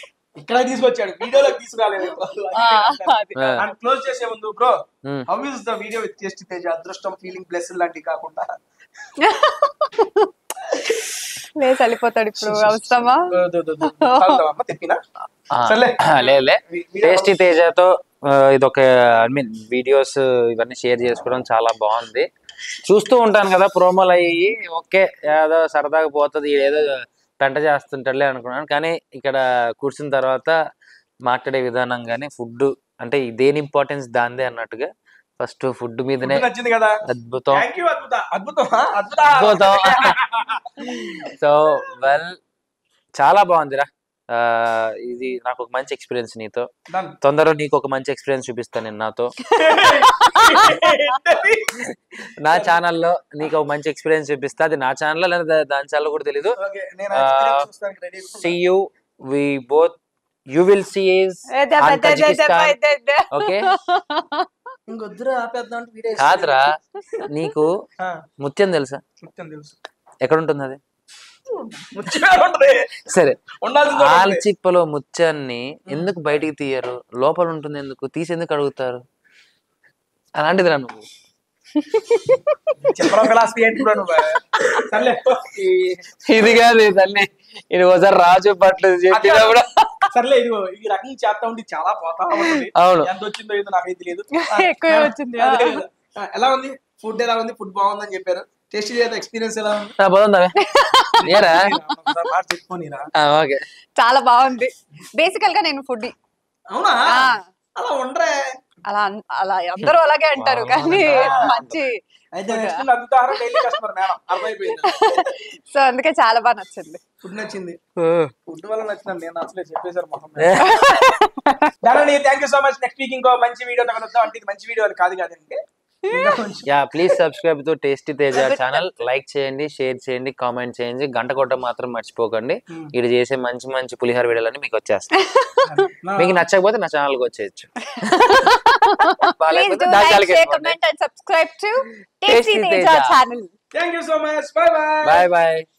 ఇక్కడ తీసుకొచ్చాడు వీడియోలోకి తీసుకురాలేదు ఆ, అది. అండ్ క్లోజ్ చేసే ముందు bro Hmm. How is the video with taste Teja అదృష్టం ఫీలింగ్ ప్లస్ లాంటివి కాకుండా లేదు వెళ్ళిపోతాడు ఇప్పుడు అవసరమా దో, దో, దో. చాలుదామా? తెప్పినా ఆ, సర్లే. లేలే వీ- వీడియో టేస్టీ తేజతో ఆ, ఇదొక ఐ మీన్ వీడియోస్ ఇవన్నీ షేర్ చేసుకోవడం చాలా బాగుంది చూస్తూ ఉంటాను కదా ప్రోమోలు అయ్యి ఓకే ఏదో సరదాగా పోతుంది ఏదో పెంట చేస్తుంటాడులే అనుకున్నాను కానీ ఇక్కడ కూర్చున్న తర్వాత మాట్లాడే విధానం కానీ ఫుడ్ అంటే దేని ఇంపార్టెన్స్ దాందే అన్నట్టుగా ఫస్ట్ ఫుడ్ మీదనే ఫుడ్ నచ్చింది కదా అద్భుతం థ్యాంక్ యూ అద్భుత అద్భుతం ఆ? అద్భుత అద్భుతం సో వెల్ చాలా బాగుందిరా ఆ, ఇది నాకు ఒక మంచి ఎక్స్పీరియన్స్ నీతో Done. తొందరలో నీకు ఒక మంచి ఎక్స్పీరియన్స్ చూపిస్తాను నేను నాతో నా ఛానల్లో నీకు ఒక మంచి ఎక్స్పీరియన్స్ చూపిస్తా అది నా ఛానల్ లేదా దా- దాని ఛానల్ కూడా తెలీదు ఓకే నేను ఆ, experience చూస్తానికి ready. See you we both you will see is a దెబ్బ, దెబ్బ, దెబ్బ, దెబ్బ. ఓకే ఇంకొద్దురా ఆపేద్దాం అంటే వీడియో కాదురా నీకు ఆ, ముత్యం తెలుసా చెప్తాను తెలుసు ఎక్కడ ఉంటుంది అది ముచ్చిగా ఉంటది సరే ఉండాల్సింది ఒకటి. ఆల్చిప్పలో ముత్యాన్ని ఎందుకు బయటికి తీయరు లోపల ఉంటుంది ఎందుకు తీసి ఎందుకు అడుగుతారు అలాంటిదిరా నువ్వు చెప్పరా ఫిలాసఫీ ఏంటి బ్రో నువ్వు సర్లే ఈ- ఇది కాదు తల్లి ఇది ఒకసారి రాజు పట్లు చెప్పినప్పుడు సర్లే ఇదిగో ఈ రకం చేస్తా ఉండి చాలా పోతా ఉంటుంది అవును. ఎంత వచ్చిందో ఏదో నాకైతే తెలియదు ఎక్కువే వచ్చింది, ఆ. అదే కదా. ఆ, ఎలా ఉంది ఫుడ్ ఎలా ఉంది ఫుడ్ బాగుందని చెప్పారు టేస్ట్ చేత ఎక్స్పీరియన్స్ ఎలా ఉంది నా పోతుందావే ఏరా ఒకసారి మాట చెప్పుకోనిరా ఆ, ఓకే చాలా బాగుంది బేసికల్ గా నేను ఫుడ్ అవునా ఆ. అలా ఉండరే అలా అన్- అలా అందరూ అలాగే అంటారు కానీ మంచి అయితే next Adbhutaharam daily customer madam అర్థమైపోయింది సో అందుకే చాలా బాగా నచ్చింది ఫుడ్ నచ్చింది ఫుడ్ వల్ల నచ్చింది నేను అసలే చెప్పేశారు మొహం దాని thank you so much next week ఇంకో మంచి వీడియో తగలొద్దాం అంటే ఇది మంచి వీడియో అని కాదు కాదండి ఇంకా కొంచెం yeah please subscribe to tasty Teja channel like చేయండి షేర్ చేయండి కామెంట్ చేయండి గంట కొట్ట మాత్రం మర్చిపోకండి ఇది చేసే మంచి మంచి పులిహోర వీడియోలన్నీ మీకు వచ్చేస్తాయి మీకు నచ్చకపోతే నా ఛానల్కి వచ్చేయచ్చు ప్లీజ్ బాగాలేకపోతే డూ నా లైక్ ఛానల్కి share comment and subscribe to tasty Tasty Teja Teja. Channel thank you so much bye bye bye bye